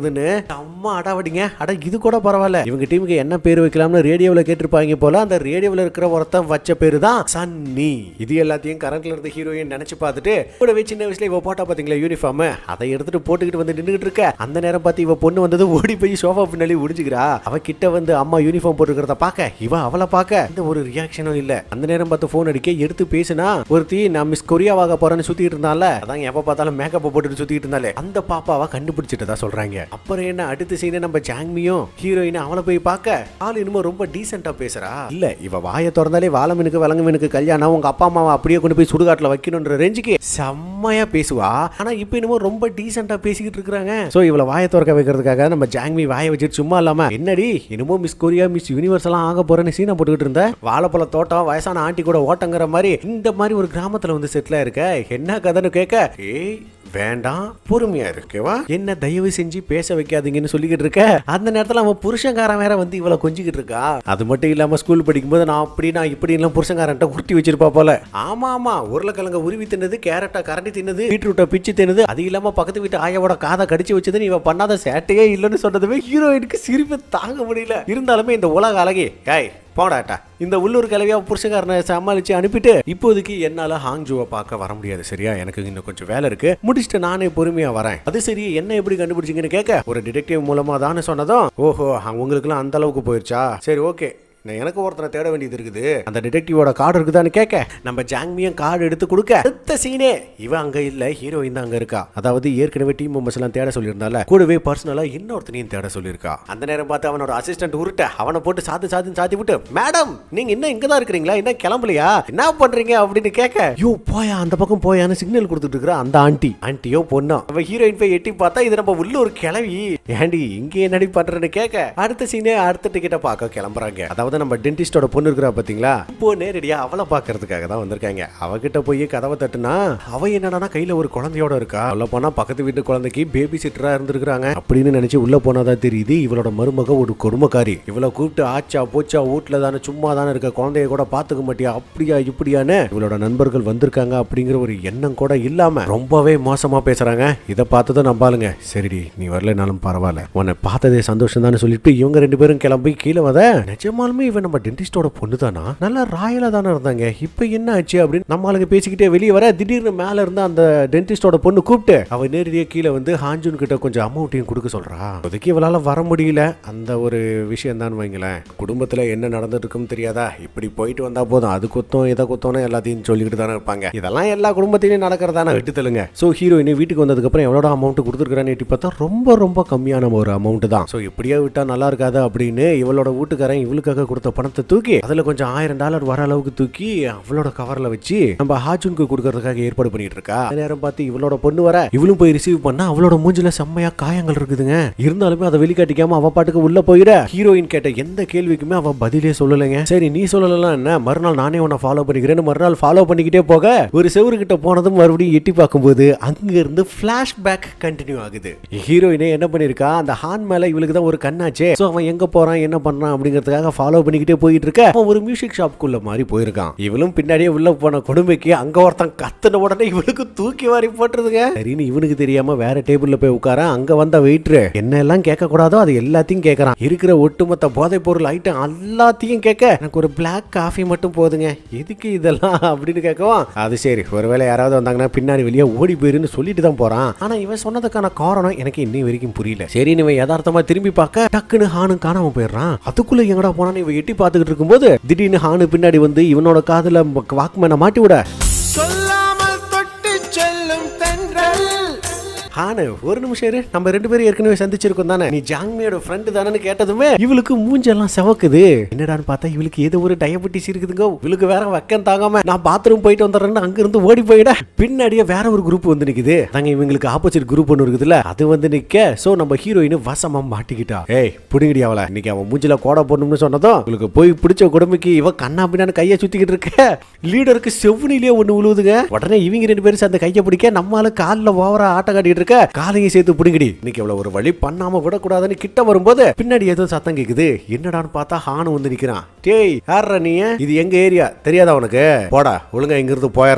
நடக்குதுன்னு அம்மா அடாவடிங்க அட இது கூட பரவாயில்ல இவங்க டீமுக்கு என்ன பேர் வைக்கலாம்னு ரேடியோவில் கேட்டிருப்பாங்க போல அந்த ரேடியோவில் இருக்கிற ஒருத்தன் வச்ச பேரு தான் சன்னி இது எல்லாத்தையும் கரண்ட்ல இருந்த ஹீரோயின் நினைச்சு பார்த்துட்டு கூடவே சின்ன வயசுல இவ போட்டா பாத்தீங்களா யூனிஃபார்ம் அதை எடுத்துட்டு போட்டுக்கிட்டு வந்து நின்றுகிட்டு இருக்க அந்த நேரம் பார்த்து இவ பொண்ணு வந்தது ஓடி போய் சோஃபா பின்னாடி ஒடிஞ்சுக்கிறா அவ கிட்ட வந்து அம்மா யூனிஃபார்ம் போட்டுக்கிறத பார்க்க இவ அவளை பார்க்க இந்த ஒரு ரியாக்ஷனும் இல்ல அந்த நேரம் பார்த்து போன் அடிக்க எடுத்து பேசினா ஒருத்தி நான் மிஸ் கொரியாவாக போறேன்னு சுத்திட்டு இருந்தால அதான் எப்ப பார்த்தாலும் மேக்கப் போட்டுட்டு சுத்திட்டு இருந்தாலே அந்த பாப்பாவை கண்டுபிடிச்சிட்டதா சொல்றாங்க அப்புறம் என்ன அடுத்த சீனே நம்ம ஜாங்மியும் ஹீரோயின் அவளை போய் பார்க்க ஆள் இன்னமும் ரொம்ப டீசெண்டா பேசுறா இல்ல இவ வாயை திறந்தாலே வாழமீனுக்கு விலங்குமீனுக்கு கல்யாணம் உங்க அப்பா அம்மாவை அப்படியே கொண்டு போய் சுடுகாட்டுல வைக்கணும்ன்ற ரேஞ்சுக்கு செம்மையா பேசுவா ஆனா இப்போ என்னமோ ரொம்ப டீசெண்டா பேசிக்கிட்டு இருக்காங்க சோ இவளை வாயை திறக்க வைக்கிறதுக்காக நம்ம ஜாங்மி வாயை வச்சுட்டு சும்மா இல்லாம என்னடி என்னமோ மிஸ் கொரியா மிஸ் யூனிவர்ஸ் எல்லாம் ஆக போறேன்னு சீனை போட்டுக்கிட்டு இருந்த வாழைப்பழ தோட்டம் வயசான ஆண்டி கூட ஓட்டங்கிற மாதிரி இந்த மாதிரி ஒரு கிராமத்துல வந்து செட்டில் இருக்க என்ன கதைன்னு கேட்க ஏய் வேண்டாம் பொறுமையா இருக்கேவா என்ன தயவு செஞ்சு பேச வைக்காதீங்கன்னு சொல்லிக்கிட்டு இருக்க அந்த நேரத்துல அவன் புருஷன்காரன் வேற வந்து இவளை கொஞ்சிக்கிட்டு இருக்கா அது மட்டும் இல்லாம ஸ்கூல் படிக்கும்போது நான் அப்படி நான் இப்படி எல்லாம் புருஷன்காரன்ட்ட உருட்டி வச்சிருப்பா போல ஆமா ஆமா உருளைக்கிழங்க உருவி தின்னது கேரட்டா கரண்டி தின்னது பீட்ரூட்டை பிச்சு தின்னது அது இல்லாம பக்கத்து வீட்டு ஆயாவோட காதை கடிச்சு வச்சது இவ பண்ணாத சேட்டையே இல்லைன்னு சொன்னதுமே ஹீரோயினுக்கு சிரிப்பு தாங்க முடியல இருந்தாலுமே இந்த உலக அழகி ஏய் போடாட்டா இந்த உள்ளூர் கிளவியா புருஷக்காரனை சமாளிச்சு அனுப்பிட்டு இப்போதைக்கு என்னால ஹாங்ஜுவை பார்க்க வர முடியாது சரியா எனக்கு இன்னும் கொஞ்சம் வேலை இருக்கு முடிச்சுட்டு நானே பொறுமையா வரேன் அது சரி என்ன எப்படி கண்டுபிடிச்சிங்கன்னு கேட்க ஒரு டிடெக்டிவ் மூலமா தானே சொன்னதும் ஓஹோ உங்களுக்குலாம் அந்த அளவுக்கு போயிருச்சா சரி ஓகே நான் எனக்கு ஒருத்தனை தேட வேண்டியது இருக்குது அந்த டிடெக்டிவோட கார்டு இருக்குதான்னு கேட்க நம்ம ஜாங்மியும் கார்டு எடுத்து கொடுக்க அடுத்த சீனே இவன் அங்க இல்ல ஹீரோயின் தான் அங்க இருக்கா அதாவது ஏற்கனவே டீம் மெம்பர்ஸ் எல்லாம் தேட சொல்லியிருந்தால கூடவே பர்சனலா இன்னொருத்தனையும் தேட சொல்லியிருக்கா அந்த நேரம் பார்த்து அவனோட அசிஸ்டன்ட் உருட்ட அவனை போட்டு சாத்து சாத்து சாத்தி விட்டு மேடம் நீங்க இன்னும் இங்க தான் இருக்கிறீங்களா என்ன கிளம்பலையா என்ன பண்றீங்க அப்படின்னு கேட்க யோ போயா அந்த பக்கம் போயான்னு சிக்னல் கொடுத்துட்டு இருக்கிற அந்த ஆண்டி ஆண்டியோ பொண்ணோ அவ ஹீரோயின் போய் எட்டி பார்த்தா இது நம்ம உள்ளூர் கிளவி ஏண்டி இங்கே என்னடி பண்றேன்னு கேட்க அடுத்த சீனே அடுத்த டிக்கெட்டை பார்க்க கிளம்புறாங்க அதாவது நம்ம டென்டிஸ்டோட பொண்ணு இருக்கிறா பாத்தீங்களா இப்போ நேரடியா அவளை பாக்குறதுக்காக தான் வந்திருக்காங்க அவகிட்ட போய் கதவை தட்டுனா அவ என்னடானா கையில ஒரு குழந்தையோட இருக்கா உள்ள போனா பக்கத்து வீட்டு குழந்தைக்கு பேபி சிட்டரா இருந்திருக்காங்க அப்படின்னு நினைச்சு உள்ள போனாதான் தெரியுது இவளோட மருமக ஒரு கொடுமைக்காரி இவளை கூப்பிட்டு ஆச்சா போச்சா வீட்டுல தானே சும்மா தானே இருக்க குழந்தைய கூட பாத்துக்க மாட்டியா அப்படியா இப்படியான்னு இவளோட நண்பர்கள் வந்திருக்காங்க அப்படிங்கிற ஒரு எண்ணம் கூட இல்லாம ரொம்பவே மோசமா பேசுறாங்க இதை பார்த்ததும் நம்பாளுங்க சரிடி நீ வரலனாலும் பரவாயில்ல உன்னை பார்த்ததே சந்தோஷம் தான் சொல்லிட்டு இவங்க ரெண்டு பேரும் கிளம்பி கீழே வத நிஜமாலுமே இவன் நம்ம டென்டிஸ்டோட பொண்ணு தானா நல்லா ராயலா தானே இருந்தாங்க இப்போ என்ன ஆச்சு அப்படின்னு நம்ம ஆளுங்க பேசிக்கிட்டே வெளியே வர திடீர்னு மேல இருந்து அந்த டென்டிஸ்டோட பொண்ணு கூப்பிட்டு அவ நேரடியாக கீழே வந்து ஹாஞ்சூன் கிட்ட கொஞ்சம் அமௌண்ட்டையும் கொடுக்க சொல்றா இப்போதைக்கு இவளால வர முடியல அந்த ஒரு விஷயம் தான் வைங்களேன் குடும்பத்துல என்ன நடந்துட்டு இருக்குன்னு தெரியாதா இப்படி போயிட்டு வந்தா போதும் அது குத்தம் இதை குத்தம்னு எல்லாத்தையும் சொல்லிக்கிட்டு தானே இருப்பாங்க இதெல்லாம் எல்லா குடும்பத்திலையும் நடக்கிறதான விட்டுத்தலுங்க ஸோ ஹீரோயின் வீட்டுக்கு வந்ததுக்கு அப்புறம் எவ்வளோ அமௌண்ட் கொடுத்துருக்கான்னு எட்டி பார்த்தா ரொம்ப ரொம்ப கம்மியான ஒரு அமௌண்ட் தான் ஸோ இப்படியே விட்டா நல்லா இருக்காது அப்படின்னு இவளோட வீட்டுக்காரன் இவளுக்காக கொடுத்த பணத்தை தூக்கி அதுல கொஞ்சம் ஆயிரம் டாலர் வர அளவுக்கு தூக்கி அவளோட கவர்ல வச்சு நம்ம ஹாஜுனுக்கு கொடுக்கறதுக்காக ஏற்பாடு பண்ணிட்டு இருக்கா அந்த நேரம் பார்த்து இவளோட பொண்ணு வர இவளும் போய் ரிசீவ் பண்ணா அவளோட மூஞ்சில செம்மையா காயங்கள் இருக்குதுங்க இருந்தாலுமே அதை வெளிக்காட்டிக்காம அவ பாட்டுக்கு உள்ள போயிட ஹீரோயின் கேட்ட எந்த கேள்விக்குமே அவ பதிலே சொல்லலைங்க சரி நீ சொல்லலாம் என்ன மறுநாள் நானே உன்னை ஃபாலோ பண்ணிக்கிறேன்னு மறுநாள் ஃபாலோ பண்ணிக்கிட்டே போக ஒரு செவரு கிட்ட போனதும் மறுபடியும் எட்டி பார்க்கும்போது அங்க இருந்து பிளாஷ்பேக் கண்டினியூ ஆகுது ஹீரோயினே என்ன பண்ணிருக்கா அந்த ஹான் மேல இவளுக்கு தான் ஒரு கண்ணாச்சே சோ அவன் எங்க போறான் என்ன பண்றான் அப்படிங்கிறதுக்காக ஃபாலோ பண்ணிக்கிட்டே போயிட்டு இருக்க அவன் ஒரு மியூசிக் ஷாப்க்குள்ள மாதிரி போயிருக்கான் இவளும் பின்னாடியே உள்ள போன கொடுமைக்கு அங்க ஒருத்தன் கத்துன உடனே இவளுக்கு தூக்கி வாரி போட்டுருதுங்க சரின்னு இவனுக்கு தெரியாம வேற டேபிள்ல போய் உட்கார அங்க வந்த வெயிட்ரு என்ன எல்லாம் கேட்க கூடாதோ அது எல்லாத்தையும் கேட்கறான் இருக்கிற ஒட்டுமொத்த போதைப் பொருள் ஐட்டம் எல்லாத்தையும் கேட்க எனக்கு ஒரு பிளாக் காஃபி மட்டும் போதுங்க எதுக்கு இதெல்லாம் அப்படின்னு கேட்கவும் அது சரி ஒருவேளை யாராவது வந்தாங்கன்னா பின்னாடி வெளியே ஓடி போயிருன்னு சொல்லிட்டு தான் போறான் ஆனா இவன் சொன்னதுக்கான காரணம் எனக்கு இன்னி வரைக்கும் புரியல சரி இவன் யதார்த்தமா திரும்பி பார்க்க டக்குன்னு ஹானு காணாம போயிடுறான் அதுக்குள்ள எங்கடா போனான்னு இவன் எட்டி பார்த்துக்கிட்டு இருக்கும்போது திடீர்னு ஹானு பின்னாடி வந்து இவனோட காதுல வாக்மேனை மாட்டி விட சொல்லாமல் தொட்டு செல்லும் தென்றல் ஹானு ஒரு நிமிஷம் இரு நம்ம ரெண்டு பேரும் ஏற்கனவே சந்திச்சிருக்கோம் தானே நீ ஜாங்மியோட ஃப்ரெண்டு தானேன்னு கேட்டதுமே இவளுக்கு மூஞ்செல்லாம் செவக்குது என்னடான்னு பார்த்தா இவளுக்கு ஏதோ ஒரு டயபெட்டிஸ் இருக்குதுங்க இவளுக்கு வேற வக்கம் தாங்காம நான் பாத்ரூம் போயிட்டு வந்துடுறேன்னு அங்க இருந்து ஓடி போயிட பின்னாடியே வேற ஒரு குரூப் வந்து நிக்குது தாங்க இவங்களுக்கு ஆப்போசிட் குரூப் ஒன்று இருக்குதுல்ல அது வந்து நிக்க சோ நம்ம ஹீரோயின் வசமா மாட்டிக்கிட்டா ஏய் புடுங்கடி அவளை இன்னைக்கு அவன் மூஞ்சில கோடை போடணும்னு சொன்னதும் இவளுக்கு போய் பிடிச்ச குடும்பக்கு இவ கண்ணா பின்னான்னு கையை சுத்திக்கிட்டு இருக்க லீடருக்கு செவ்னிலேயே ஒண்ணு விழுவுதுங்க உடனே இவங்க ரெண்டு பேரும் சேர்ந்து கையை பிடிக்க நம்மால காலில் ஓவரா ஆட்ட காட்டிட்டு இருக்க காலையும் சேர்த்து பிடிங்கடி இன்னைக்கு இவ்வளவு ஒரு வழி பண்ணாம விடக்கூடாதுன்னு கிட்ட வரும்போது பின்னாடி ஏதோ சத்தம் கேக்குது என்னடான்னு பார்த்தா ஹானு வந்து நிக்கிறான் டேய் யார்ரா நீ இது எங்க ஏரியா தெரியாதா உனக்கு போடா ஒழுங்கா இங்க இருந்து போயிடுறா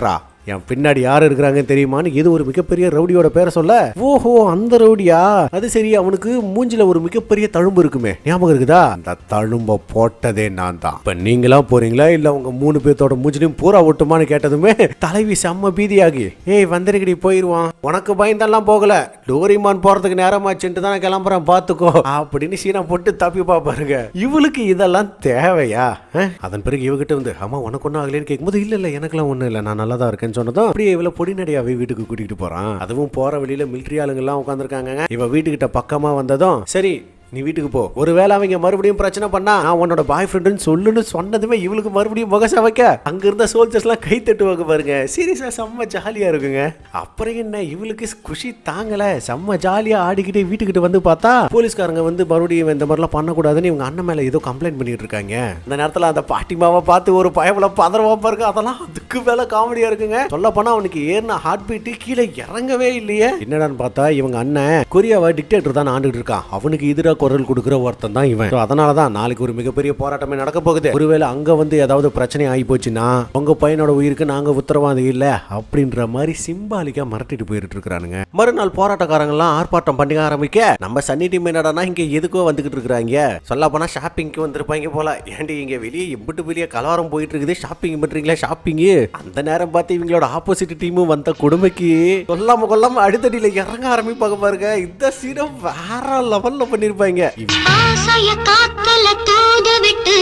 என் பின்னாடி யார் இருக்கிறாங்கன்னு தெரியுமான்னு இது ஒரு மிகப்பெரிய ரவுடியோட பேரை சொல்ல ஓஹோ அந்த ரவுடியா அது சரி அவனுக்கு மூஞ்சில ஒரு மிகப்பெரிய தழும்பு இருக்குமே ஞாபகம் இருக்குதா அந்த தழும்ப போட்டதே நான் தான் இப்ப நீங்களா போறீங்களா இல்ல உங்க மூணு பேர்த்தோட மூஞ்சிலையும் பூரா ஒட்டுமான்னு கேட்டதுமே தலைவி செம்ம பீதியாகி ஏய் வந்திருக்கடி போயிருவான் உனக்கு பயந்தெல்லாம் போகல டோரிமான் போறதுக்கு நேரமாச்சுட்டு தான் கிளம்புறேன் பாத்துக்கோ அப்படின்னு சீனா போட்டு தப்பி பாப்பாருங்க இவளுக்கு இதெல்லாம் தேவையா அஹ்? அதன் பிறகு இவகிட்ட வந்து அம்மா உனக்கு ஒன்றும் ஆகலைன்னு கேட்கும்போது இல்ல இல்ல எனக்குலாம் ஒண்ணும் இல்ல நான் நல்லா தான் இருக்கேன்னு சொன்னதும் அப்படியே இவள பொடிநடையாவே வீட்டுக்கு கூட்டிட்டு போறான் அதுவும் போற வழியில மிலிட்ரி ஆளுங்கெல்லாம் உட்காந்துருக்காங்க இவ வீட்டுக்கிட்ட பக்கமா வந்ததும் சரி நீ வீட்டுக்கு போ ஒருவேளை அவங்க மறுபடியும் பிரச்சனை பண்ணா நான் உன்னோட பாய் ஃப்ரெண்டுன்னு சொல்லுன்னு சொன்னதுமே இவளுக்கு மறுபடியும் முகச வைக்க அங்க இருந்த சோல்ஜர்ஸ்லாம் கை தட்டுவாங்க பாருங்க சீரியஸா செம்ம ஜாலியா இருக்குங்க அப்புறம் என்ன இவளுக்கு குஷி தாங்கல செம்ம ஜாலியா ஆடிக்கிட்டே வீட்டுக்கிட்ட வந்து பார்த்தா போலீஸ்காரங்க வந்து மறுபடியும் இந்த மாதிரிலாம் பண்ணக்கூடாதுன்னு இவங்க அண்ணன் மேல ஏதோ கம்ப்ளைண்ட் பண்ணிட்டு இருக்காங்க அந்த நேரத்துல அந்த பாட்டிமாவை பார்த்து ஒரு பயபல பதறவா பாருங்க அதெல்லாம் அதுக்கு மேல காமெடியா இருக்குங்க சொல்ல போனா அவனுக்கு ஏறின ஹார்ட் பீட் கீழே இறங்கவே இல்லையே என்னடான்னு பார்த்தா இவங்க அண்ணன் கொரியாவை டிக்டேட்டர் தான் ஆண்டுட்டு இருக்கான் அவனுக்கு எதிராக குரல் கொடுக்குற ஒருத்தன் தான் இவன் So, அதனாலதான் நாளைக்கு ஒரு மிகப்பெரிய போராட்டமே நடக்க போகுது ஒருவேளை அங்க வந்து ஏதாவது பிரச்சனை ஆகி போச்சுன்னா உங்க பையனோட உயிருக்கு நாங்க உத்தரவாதம் இல்ல அப்படின்ற மாதிரி சிம்பாலிக்கா மிரட்டிட்டு போயிட்டு இருக்கானுங்க மறுநாள் போராட்டக்காரங்க எல்லாம் ஆர்ப்பாட்டம் பண்ணி ஆரம்பிக்க நம்ம சன்னி டீம் என்னடானா இங்க எதுக்கோ வந்துகிட்டு இருக்காங்க சொல்ல போனா ஷாப்பிங்க்கு வந்திருப்பாங்க போல ஏண்டி இங்க வெளியே எம்பிட்டு பெரிய கலவரம் போயிட்டு இருக்குது ஷாப்பிங் பண்றீங்களா ஷாப்பிங் அந்த நேரம் பார்த்து இவங்களோட ஆப்போசிட் டீமும் வந்த கொடுமைக்கு சொல்லாம கொல்லாம அடித்தடியில இறங்க ஆரம்பிப்பாங்க பாருங்க இந்த சீனம் வேற லெவல்ல பண்ணிருப்பாங்க ஆசைய காத்துல தூது விட்டு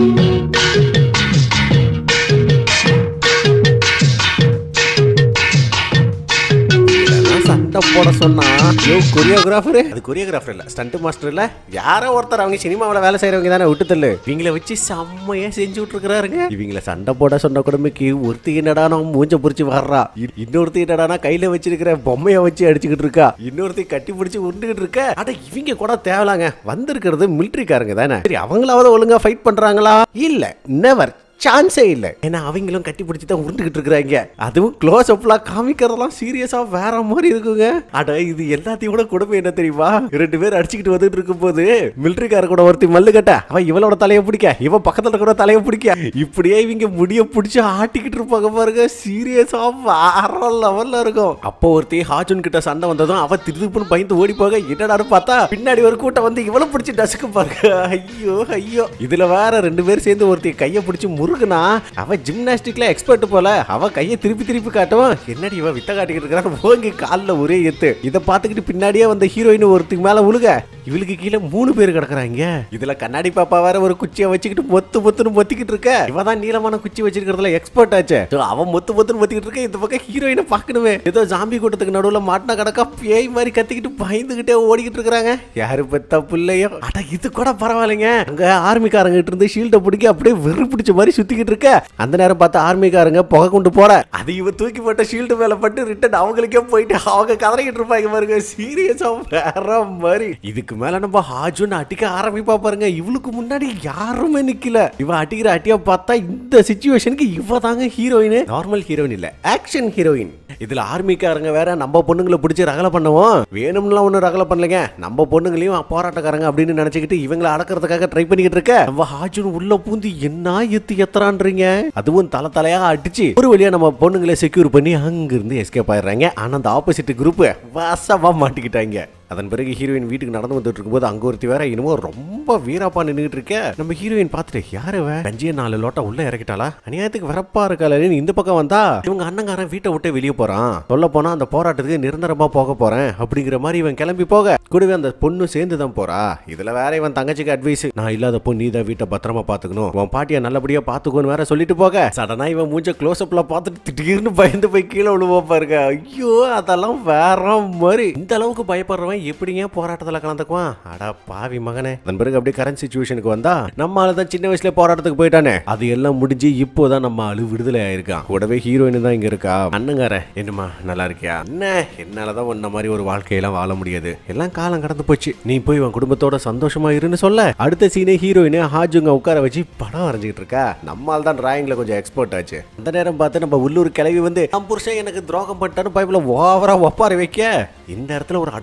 இதெல்லாம் சண்டை போட சொன்னா ஐயோ கொரியோகிராஃபர் அது கொரியோகிராஃபர் இல்ல ஸ்டண்ட் மாஸ்டர் இல்ல யாரோ ஒருத்தர் அவங்க சினிமாவில் வேலை செய்யறவங்க தானே விட்டு தள்ளு இவங்கள வச்சு செம்மையா செஞ்சு விட்டுருக்காருங்க இவங்கள சண்டை போட சொன்ன குடும்பக்கு ஒருத்தி என்னடானா மூஞ்ச புடிச்சு வர்றா இ- இன்னொருத்தி என்னடானா கையில வச்சிருக்கிற பொம்மைய வச்சு அடிச்சுக்கிட்டு இருக்கா இன்னொருத்தி கட்டி பிடிச்சி உருண்டுகிட்டு இருக்க அட இவங்க கூட தேவலாங்க வந்திருக்கிறது மிலிட்ரிக்காரங்க தானே சரி அவங்களாவது ஒழுங்கா ஃபைட் பண்றாங்களா இல்ல நெவர் சான்ஸே இல்ல ஏன்னா அவங்களும் கட்டி பிடிச்சி தான் உருண்டுகிட்டு இருக்கிறாங்க அதுவும் க்ளோஸ் அப்லாம் காமிக்கிறதெல்லாம் சீரியஸா வேற மாதிரி இருக்குங்க அட இது எல்லாத்தையும் கூட கொடுமை என்ன தெரியுமா ரெண்டு பேர் அடிச்சுக்கிட்டு வந்துட்டு இருக்கும்போது மிலிட்டரிக்கார கூட ஒருத்தி மல்லு கட்ட அவன் இவளோட தலையை பிடிக்க இவன் பக்கத்துல கூட தலையை பிடிக்க இப்படியே இவங்க முடிய பிடிச்சி ஆட்டிக்கிட்டு இருப்பாங்க பாருங்க சீரியஸா வேற லெவல்ல இருக்கும் அப்போ ஒருத்தி ஹாஜுன் கிட்ட சண்டை வந்ததும் அவ திருப்புன்னு பயந்து ஓடி போக என்னடான்னு பார்த்தா பின்னாடி ஒரு கூட்டம் வந்து இவளை பிடிச்சி டசுக்கு பாருங்க ஐயோ ஐயோ இதுல வேற ரெண்டு பேர் சேர்ந்து ஒருத்தி கையை பிடிச்சி முருகுனா அவ ஜிம்னாஸ்டிக்ல எக்ஸ்பர்ட் போல அவ கையை திருப்பி திருப்பி காட்டுவான் என்னடி இவ வித்த காட்டிக்கிட்டு இருக்கிறான்னு ஓங்கி கால்ல ஒரே எத்து இதை பார்த்துக்கிட்டு பின்னாடியே வந்த ஹீரோயின் ஒருத்திக்கு மேல உழுக இவளுக்கு கீழே மூணு பேர் கிடக்குறாங்க இதுல கண்ணாடி பாப்பா வேற ஒரு குச்சியை வச்சுக்கிட்டு மொத்து மொத்துன்னு மொத்திக்கிட்டு இருக்க இவ தான் நீளமான குச்சி வச்சிருக்கிறதுல எக்ஸ்பர்ட் ஆச்சு So, அவன் மொத்து மொத்துன்னு மொத்திக்கிட்டு இருக்க இந்த பக்கம் ஹீரோயினை பார்க்கணுமே ஏதோ ஜாம்பி கூட்டத்துக்கு நடுவுல மாட்டினா கிடக்கா பேய் மாதிரி கத்திக்கிட்டு பயந்துகிட்டே ஓடிக்கிட்டு இருக்காங்க யாரு பெத்த பிள்ளையோ அட இது கூட பரவாயில்லைங்க அங்க ஆர்மிக்காரங்க கிட்ட இருந்து ஷீல்ட பிடிக்க அப்படியே வெறி பிடிச்ச மாதிரி சுத்திக்கிட்டு இருக்க அந்த நேரம் பார்த்து ஆர்மிக்காரங்க புகை கொண்டு போற அது இவ தூக்கி போட்ட ஷீல்டு மேல பட்டு ரிட்டன் அவங்களுக்கே போயிட்டு அவங்க கதறிக்கிட்டு இருப்பாங்க பாருங்க சீரியஸா வேற மாதிரி இதுக்கு மேல நம்ம ஹாஜுன்னு அடிக்க ஆரம்பிப்பா பாருங்க இவளுக்கு முன்னாடி யாருமே நிக்கல இவ அடிக்கிற அட்டியா பார்த்தா இந்த சுச்சுவேஷனுக்கு இவ தாங்க ஹீரோயின் நார்மல் ஹீரோயின் இல்ல ஆக்ஷன் ஹீரோயின் இதுல ஆர்மிக்காரங்க வேற நம்ம பொண்ணுங்களை பிடிச்சி ரகலை பண்ணுவோம் வேணும்லாம் ஒன்றும் ரகலை பண்ணலைங்க நம்ம பொண்ணுங்களையும் போராட்டக்காரங்க அப்படின்னு நினைச்சுக்கிட்டு இவங்களை அடக்கிறதுக்காக ட்ரை பண்ணிக்கிட்டு இருக்க நம்ம ஹாஜுன் உள்ள பூந்து என்ன எத்து எத்துறான்றீங்க அதுவும் தலை தலையா அடிச்சு ஒரு வழியா நம்ம பொண்ணுங்களை செக்யூர் பண்ணி அங்கிருந்து எஸ்கேப் ஆயிடுறாங்க ஆனா அந்த ஆப்போசிட் குரூப் வசமா மாட்டிக்கிட்டாங்க அதன் பிறகு ஹீரோயின் வீட்டுக்கு நடந்து வந்துட்டு இருக்கும்போது அங்க ஒருத்தி வேற இன்னமும் ரொம்ப வீராப்பா நின்றுட்டு இருக்க நம்ம ஹீரோயின் பார்த்துட்டு யாரு இவ கஞ்சிய நாலு லோட்டா உள்ள இறக்கிட்டாளா அநியாயத்துக்கு வரப்பா இருக்காளே இந்த பக்கம் வந்தா இவங்க அண்ணங்காரன் வீட்டை விட்டு வெளியே போறான் சொல்ல போனா அந்த போராட்டத்துக்கு நிரந்தரமா போக போறேன் அப்படிங்கிற மாதிரி இவன் கிளம்பி போக கூடவே அந்த பொண்ணு சேர்ந்து தான் போறா இதுல வேற இவன் தங்கச்சிக்கு அட்வைஸ் நான் இல்லாதப்போ நீ தான் வீட்டை பத்திரமா பாத்துக்கணும் உன் பாட்டியை நல்லபடியா பாத்துக்கோன்னு வேற சொல்லிட்டு போக சடனா இவன் மூஞ்ச க்ளோஸ் அப்ல பார்த்துட்டு திடீர்னு பயந்து போய் கீழே விழுவா பாருங்க ஐயோ அதெல்லாம் வேற மாதிரி இந்த அளவுக்கு பயப்படுறவன் எப்படிங்க போராட்டத்துல கலந்துக்குவான் அடா பாவி மகனே அதன் பிறகு அப்படியே கரண்ட் சுச்சுவேஷனுக்கு வந்தா நம்ம ஆளு தான் சின்ன வயசுல போராட்டத்துக்கு போயிட்டானே அது எல்லாம் முடிஞ்சு இப்போதான் நம்ம ஆளு விடுதலை ஆயிருக்கான் கூடவே ஹீரோயின் தான் இங்க இருக்கா அண்ணங்கார என்னம்மா நல்லா இருக்கியா என்ன என்னாலதான் உன்ன மாதிரி ஒரு வாழ்க்கையெல்லாம் வாழ முடியாது எல்லாம் காலம் கடந்து போச்சு நீ போய் உன் குடும்பத்தோட சந்தோஷமா இருன்னு சொல்ல அடுத்த சீனே ஹீரோயின் ஹாஜுங்க உட்கார வச்சு படம் வரைஞ்சிட்டு இருக்கா நம்மால் தான் டிராயிங்ல கொஞ்சம் எக்ஸ்பர்ட் ஆச்சு அந்த நேரம் பார்த்து நம்ம உள்ளூர் கிளவி வந்து நம் புருஷன் எனக்கு துரோகம் பண்ணிட்டான்னு பைபிள ஓவரா ஒப்பார வைக்க இந்த இடத்துல ஒரு அடல் காமெடி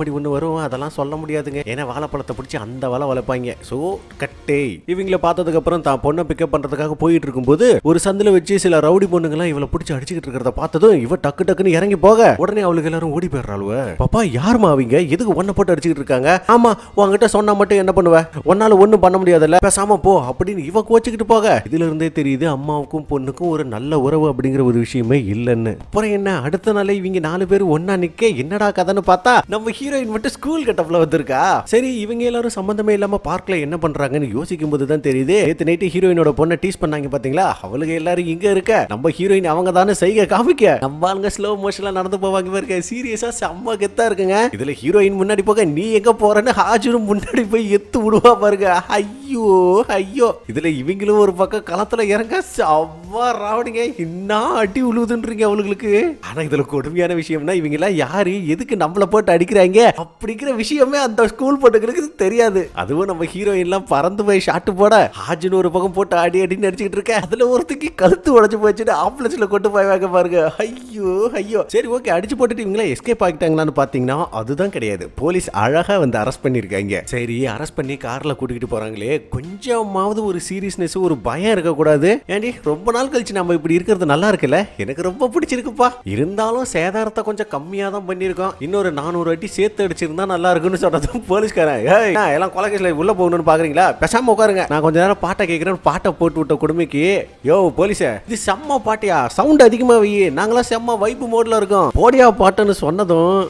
காமெடி ஒன்று வரும் அதெல்லாம் சொல்ல முடியாதுங்க ஏன்னா வாழைப்பழத்தை பிடிச்சி அந்த வலை வளைப்பாங்க ஸோ கட்டே இவங்கள பார்த்ததுக்கு அப்புறம் தான் பொண்ணை பிக்கப் பண்றதுக்காக போயிட்டு இருக்கும்போது ஒரு சந்தில வச்சு சில ரவுடி பொண்ணுங்கலாம் இவளை பிடிச்சி அடிச்சுக்கிட்டு இருக்கிறத பார்த்ததும் இவ டக்கு டக்குன்னு இறங்கி போக உடனே அவளுக்கு எல்லாரும் ஓடி போயிடுறாளுவ பாப்பா யாருமா அவங்க எதுக்கு ஒன்ன போட்டு அடிச்சுக்கிட்டு இருக்காங்க ஆமா உங்ககிட்ட சொன்னா மட்டும் என்ன பண்ணுவ உன்னால ஒண்ணும் பண்ண முடியாதுல்ல பேசாம போ அப்படின்னு இவ கோச்சுக்கிட்டு போக இதுல இருந்தே தெரியுது அம்மாவுக்கும் பொண்ணுக்கும் ஒரு நல்ல உறவு அப்படிங்கிற ஒரு விஷயமே இல்லைன்னு அப்புறம் என்ன அடுத்த நாளே இவங்க நாலு பேர் ஒன்னா நிக்க என்னடா கதைன்னு பார்த்தா நம்ம ஹீரோயின் மட்டும் ஸ்கூல் கட்டப்ல வந்திருக்கா சரி இவங்க எல்லாரும் சம்பந்தமே இல்லாம பார்க்ல என்ன பண்றாங்கன்னு யோசிக்கும் போது தான் தெரியுது நேத்து நைட்டு ஹீரோயினோட பொண்ணை டீஸ் பண்ணாங்க பாத்தீங்களா அவளுக்கு எல்லாரும் இங்க இருக்க நம்ம ஹீரோயின் அவங்க தானே செய்க காமிக்க நம்ம ஆளுங்க ஸ்லோ மோஷன்ல நடந்து போவாங்க பாருங்க சீரியஸா செம்ம கெத்தா இருக்குங்க இதுல ஹீரோயின் முன்னாடி போக நீ எங்க போறன்னு ஹாஜரும் முன்னாடி போய் எத்து விடுவா பாருங்க ஐயோ ஐயோ இதுல இவங்களும் ஒரு பக்கம் களத்துல இறங்க செம்ம ராவடிங்க என்ன அடி உழுவுதுன்றீங்க அவளுங்களுக்கு ஆனா இதுல கொடுமையான விஷயம்னா இவங்க எல்லாம் யாரு எதுக்கு நம்மள போட்டு அடிக்கிறாங்க அப்படிங்கிற விஷயமே அந்த ஸ்கூல் பொண்ணுங்களுக்கு தெரியாது அதுவும் நம்ம ஹீரோயின் எல்லாம் பறந்து போய் ஷாட்டு போட ஹாஜின்னு ஒரு பக்கம் போட்டு அடி அடின்னு அடிச்சுக்கிட்டு இருக்க அதுல ஒருத்திக்கு கழுத்து உடைச்சு போச்சுட்டு ஆம்புலன்ஸ்ல கொண்டு போய் வாங்க பாருங்க ஐயோ ஐயோ சரி ஓகே அடிச்சு போட்டுட்டு இவங்களே எஸ்கேப் ஆகிட்டாங்களான்னு பாத்தீங்கன்னா அதுதான் கிடையாது போலீஸ் அழகா வந்து அரெஸ்ட் பண்ணிருக்காங்க சரி அரெஸ்ட் பண்ணி கார்ல கூட்டிகிட்டு போறாங்களே கொஞ்சமாவது ஒரு சீரியஸ்னஸ் ஒரு பயம் இருக்கக்கூடாது ஏண்டி ரொம்ப நாள் கழிச்சு நம்ம இப்படி இருக்கிறது நல்லா இருக்குல்ல எனக்கு ரொம்ப பிடிச்சிருக்குப்பா இருந்தாலும் சேதாரத்தை கொஞ்சம் கம்மியா தான் பண்ணியிருக்கோம் இன்னொரு நானூறு அடி சேர்த்து அடிச்சிருந்தா நல்லா இருக்குன்னு சொன்னதும் போலீஸ்காரன் ஏய் என்ன, எல்லாம் கொலகேஸ்ல உள்ள போகணும்னு பாக்குறீங்களா பேசாம உட்காருங்க நான் கொஞ்ச நேரம் பாட்டை கேட்கிறேன் பாட்டை போட்டு விட்ட கொடுமைக்கு யோ போலீஸே இது செம்ம பாட்டியா சவுண்ட் அதிகமா வை நாங்களாம் செம்ம வைப்பு மோட்ல இருக்கோம் போடியா பாட்டுன்னு சொன்னதும்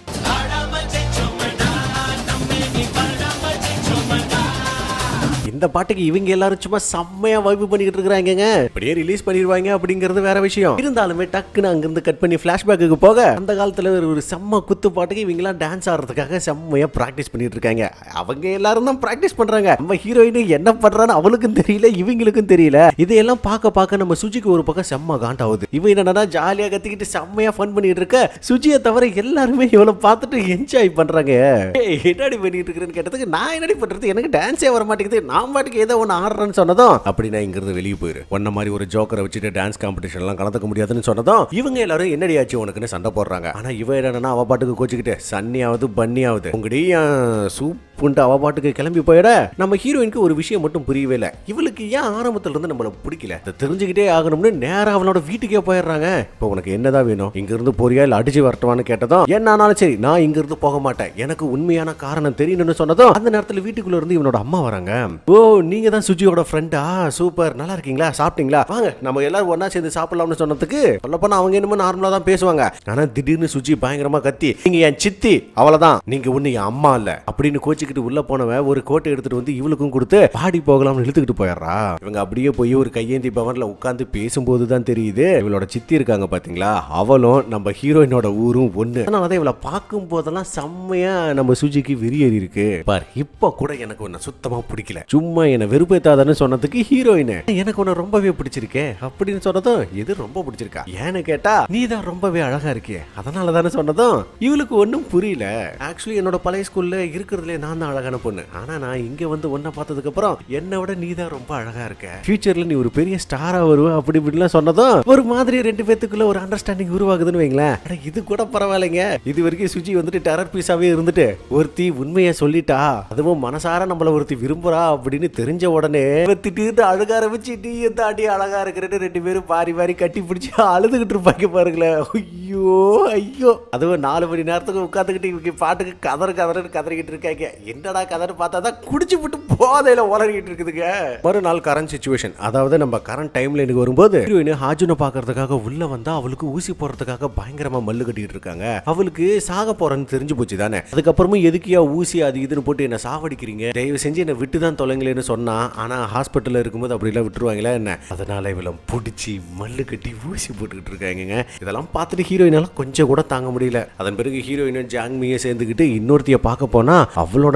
இந்த பாட்டுக்கு இவங்க எல்லாரும் சும்மா செம்மையா வைப்பு பண்ணிக்கிட்டு இருக்காங்கங்க அப்படியே ரிலீஸ் பண்ணிடுவாங்க அப்படிங்கிறது வேற விஷயம் இருந்தாலுமே டக்குன்னு அங்கிருந்து கட் பண்ணி பிளாஷ்பேக்கு போக அந்த காலத்துல ஒரு ஒரு செம்ம குத்து பாட்டுக்கு இவங்க எல்லாம் டான்ஸ் ஆடுறதுக்காக செம்மையா பிராக்டிஸ் பண்ணிட்டு இருக்காங்க அவங்க எல்லாரும் தான் பிராக்டிஸ் பண்றாங்க நம்ம ஹீரோயின் என்ன பண்றான்னு அவளுக்கும் தெரியல இவங்களுக்கும் தெரியல இதையெல்லாம் பார்க்க பார்க்க நம்ம சுஜிக்கு ஒரு பக்கம் செம்ம காண்டாவுது இவ என்னன்னா ஜாலியா கத்திக்கிட்டு செம்மையா ஃபன் பண்ணிட்டு இருக்க சுஜியை தவிர எல்லாருமே இவளை பார்த்துட்டு என்ஜாய் பண்றாங்க ஏய், என்னடி பண்ணிட்டு இருக்கிறேன்னு கேட்டதுக்கு நான் என்னடி பண்றது எனக்கு டான்ஸே வர மாட்டேங்குது நான் பாட்டுக்கு ஏதோ ஒன்று ஆடுறேன்னு சொன்னதும் அப்படி நான் இங்கிருந்து வெளியே போயிரு உன்ன மாதிரி ஒரு ஜோக்கரை வச்சுட்டு டான்ஸ் காம்படிஷன் எல்லாம் கலந்துக்க முடியாதுன்னு சொன்னதும் இவங்க எல்லாரும் என்னடி ஆச்சு உனக்குன்னு சண்டை போடுறாங்க ஆனா இவ என்னன்னா அவ பாட்டுக்கு கோச்சிக்கிட்டு சன்னியாவது பன்னியாவது உங்கடி சூப்புன்ட்டு அவ பாட்டுக்கு கிளம்பி போயிட நம்ம ஹீரோயினுக்கு ஒரு விஷயம் மட்டும் புரியவே இல்லை இவளுக்கு ஏன் ஆரம்பத்துல இருந்து நம்மள பிடிக்கல இதை தெரிஞ்சுக்கிட்டே ஆகணும்னு நேரா அவளோட வீட்டுக்கே போயிடுறாங்க இப்போ உனக்கு என்னதான் வேணும் இங்க இருந்து போறியா இல்ல அடிச்சு வரட்டுவான்னு கேட்டதும் என்ன ஆனாலும் சரி நான் இங்க இருந்து போக மாட்டேன் எனக்கு உண்மையான காரணம் தெரியணும்னு சொன்னதும் அந்த நேரத்துல வீட்டுக்குள்ள இருந்து இவனோட அம்மா வராங்க ஓ நீங்க தான் சுஜியோட ஃப்ரெண்டா சூப்பர் நல்லா இருக்கீங்களா சாப்பிட்டீங்களா வாங்க நம்ம எல்லாரும் ஒண்ணா சேர்ந்து சாப்பிடலாம்னு சொன்னதுக்கு சொல்லப்போனா அவங்க என்னமோ நார்மலா தான் பேசுவாங்க ஆனா திடீர்னு சுஜி பயங்கரமா கத்தி நீங்க என் சித்தி அவ்வளவுதான் நீங்க ஒண்ணு என் அம்மா இல்ல அப்படின்னு கோச்சிக்கிட்டு உள்ள போனவன் ஒரு கோட்டை எடுத்துட்டு வந்து இவளுக்கும் கொடுத்து பாடி போகலாம்னு இழுத்துக்கிட்டு போயிடுறா இவங்க அப்படியே போய் ஒரு கையேந்தி பவன்ல உட்கார்ந்து பேசும்போது தான் தெரியுது இவளோட சித்தி இருக்காங்க பாத்தீங்களா அவளும் நம்ம ஹீரோயினோட ஊரும் ஒண்ணு ஆனா அதை இவளை பார்க்கும் போதெல்லாம் செம்மையா நம்ம சுஜிக்கு வெறியேறி இருக்கு பார் இப்ப கூட எனக்கு உன்னை சுத்தமா பிடிக்கல சும்மா என்னை வெறுப்பேத்தாதன்னு சொன்னதுக்கு ஹீரோயின் எனக்கு உன்னை ரொம்பவே பிடிச்சிருக்கே அப்படின்னு சொன்னதும் எது ரொம்ப பிடிச்சிருக்கா ஏன்னு கேட்டா நீ தான் ரொம்பவே அழகா இருக்கியே அதனால தானே சொன்னதும் இவளுக்கு ஒன்றும் புரியல ஆக்சுவலி என்னோட பழைய ஸ்கூல்ல இருக்கிறதுலே நான் தான் அழகான பொண்ணு ஆனா நான் இங்க வந்து ஒன்ன பார்த்ததுக்கு அப்புறம் என்னை விட நீ தான் ரொம்ப அழகா இருக்க ஃபியூச்சர்ல நீ ஒரு பெரிய ஸ்டாரா வருவ அப்படி இப்படிலாம் சொன்னதும் ஒரு மாதிரி ரெண்டு பேத்துக்குள்ள ஒரு அண்டர்ஸ்டாண்டிங் உருவாகுதுன்னு வைங்களேன் அட, இது கூட பரவாயில்லைங்க இது வரைக்கும் சுஜி வந்துட்டு டெரர் பீஸாவே இருந்துட்டு ஒருத்தி உண்மையை சொல்லிட்டா அதுவும் மனசார நம்மள ஒருத்தி விரும்புறா அப்படின்னு தெரிஞ்ச உடனே இவ திடீர்னு அழுக ஆரம்பிச்சு நீ எந்த அடி அழகா இருக்கிறேன்னு ரெண்டு பேரும் பாரி பாரி கட்டி பிடிச்சி அழுதுகிட்டு இருப்பாங்க பாருங்களேன் ஐயோ ஐயோ அதுவும் நாலு மணி நேரத்துக்கு உட்காந்துக்கிட்டு இவங்க பாட்டுக்கு கதறு கதறுன்னு கதறிக்கிட்டு இருக்காங்க என்னடா கதறு பார்த்தா தான் குடிச்சு விட்டு போதையில உளறிக்கிட்டு இருக்குதுங்க மறுநாள் கரண்ட் சுச்சுவேஷன் அதாவது நம்ம கரண்ட் டைம்ல எனக்கு வரும்போது ஹீரோயின் ஹாஜுனை பாக்குறதுக்காக உள்ள வந்தா அவளுக்கு ஊசி போடுறதுக்காக பயங்கரமா மல்லு கட்டிட்டு இருக்காங்க அவளுக்கு சாக போறேன்னு தெரிஞ்சு போச்சு தானே அதுக்கப்புறமும் எதுக்கியா ஊசி அது இதுன்னு போட்டு என்ன சாவடிக்கிறீங்க தயவு செஞ்சு என்ன விட்டு தான் தொலைங்களேன்னு சொன்னா ஆனா ஹாஸ்பிட்டல்ல இருக்கும்போது அப்படிலாம் விட்டுருவாங்களா என்ன அதனால இவளை பிடிச்சி மல்லு கட்டி ஊசி போட்டுக்கிட்டு இருக்காங்க இதெல்லாம் பார்த்துட்டு ஹீரோயினால கொஞ்சம் கூட தாங்க முடியல அதன் பிறகு ஹீரோயினும் ஜாங்மியை சேர்ந்துக்கிட்டு இன்னொருத்திய பார்க்க போனா அவளோட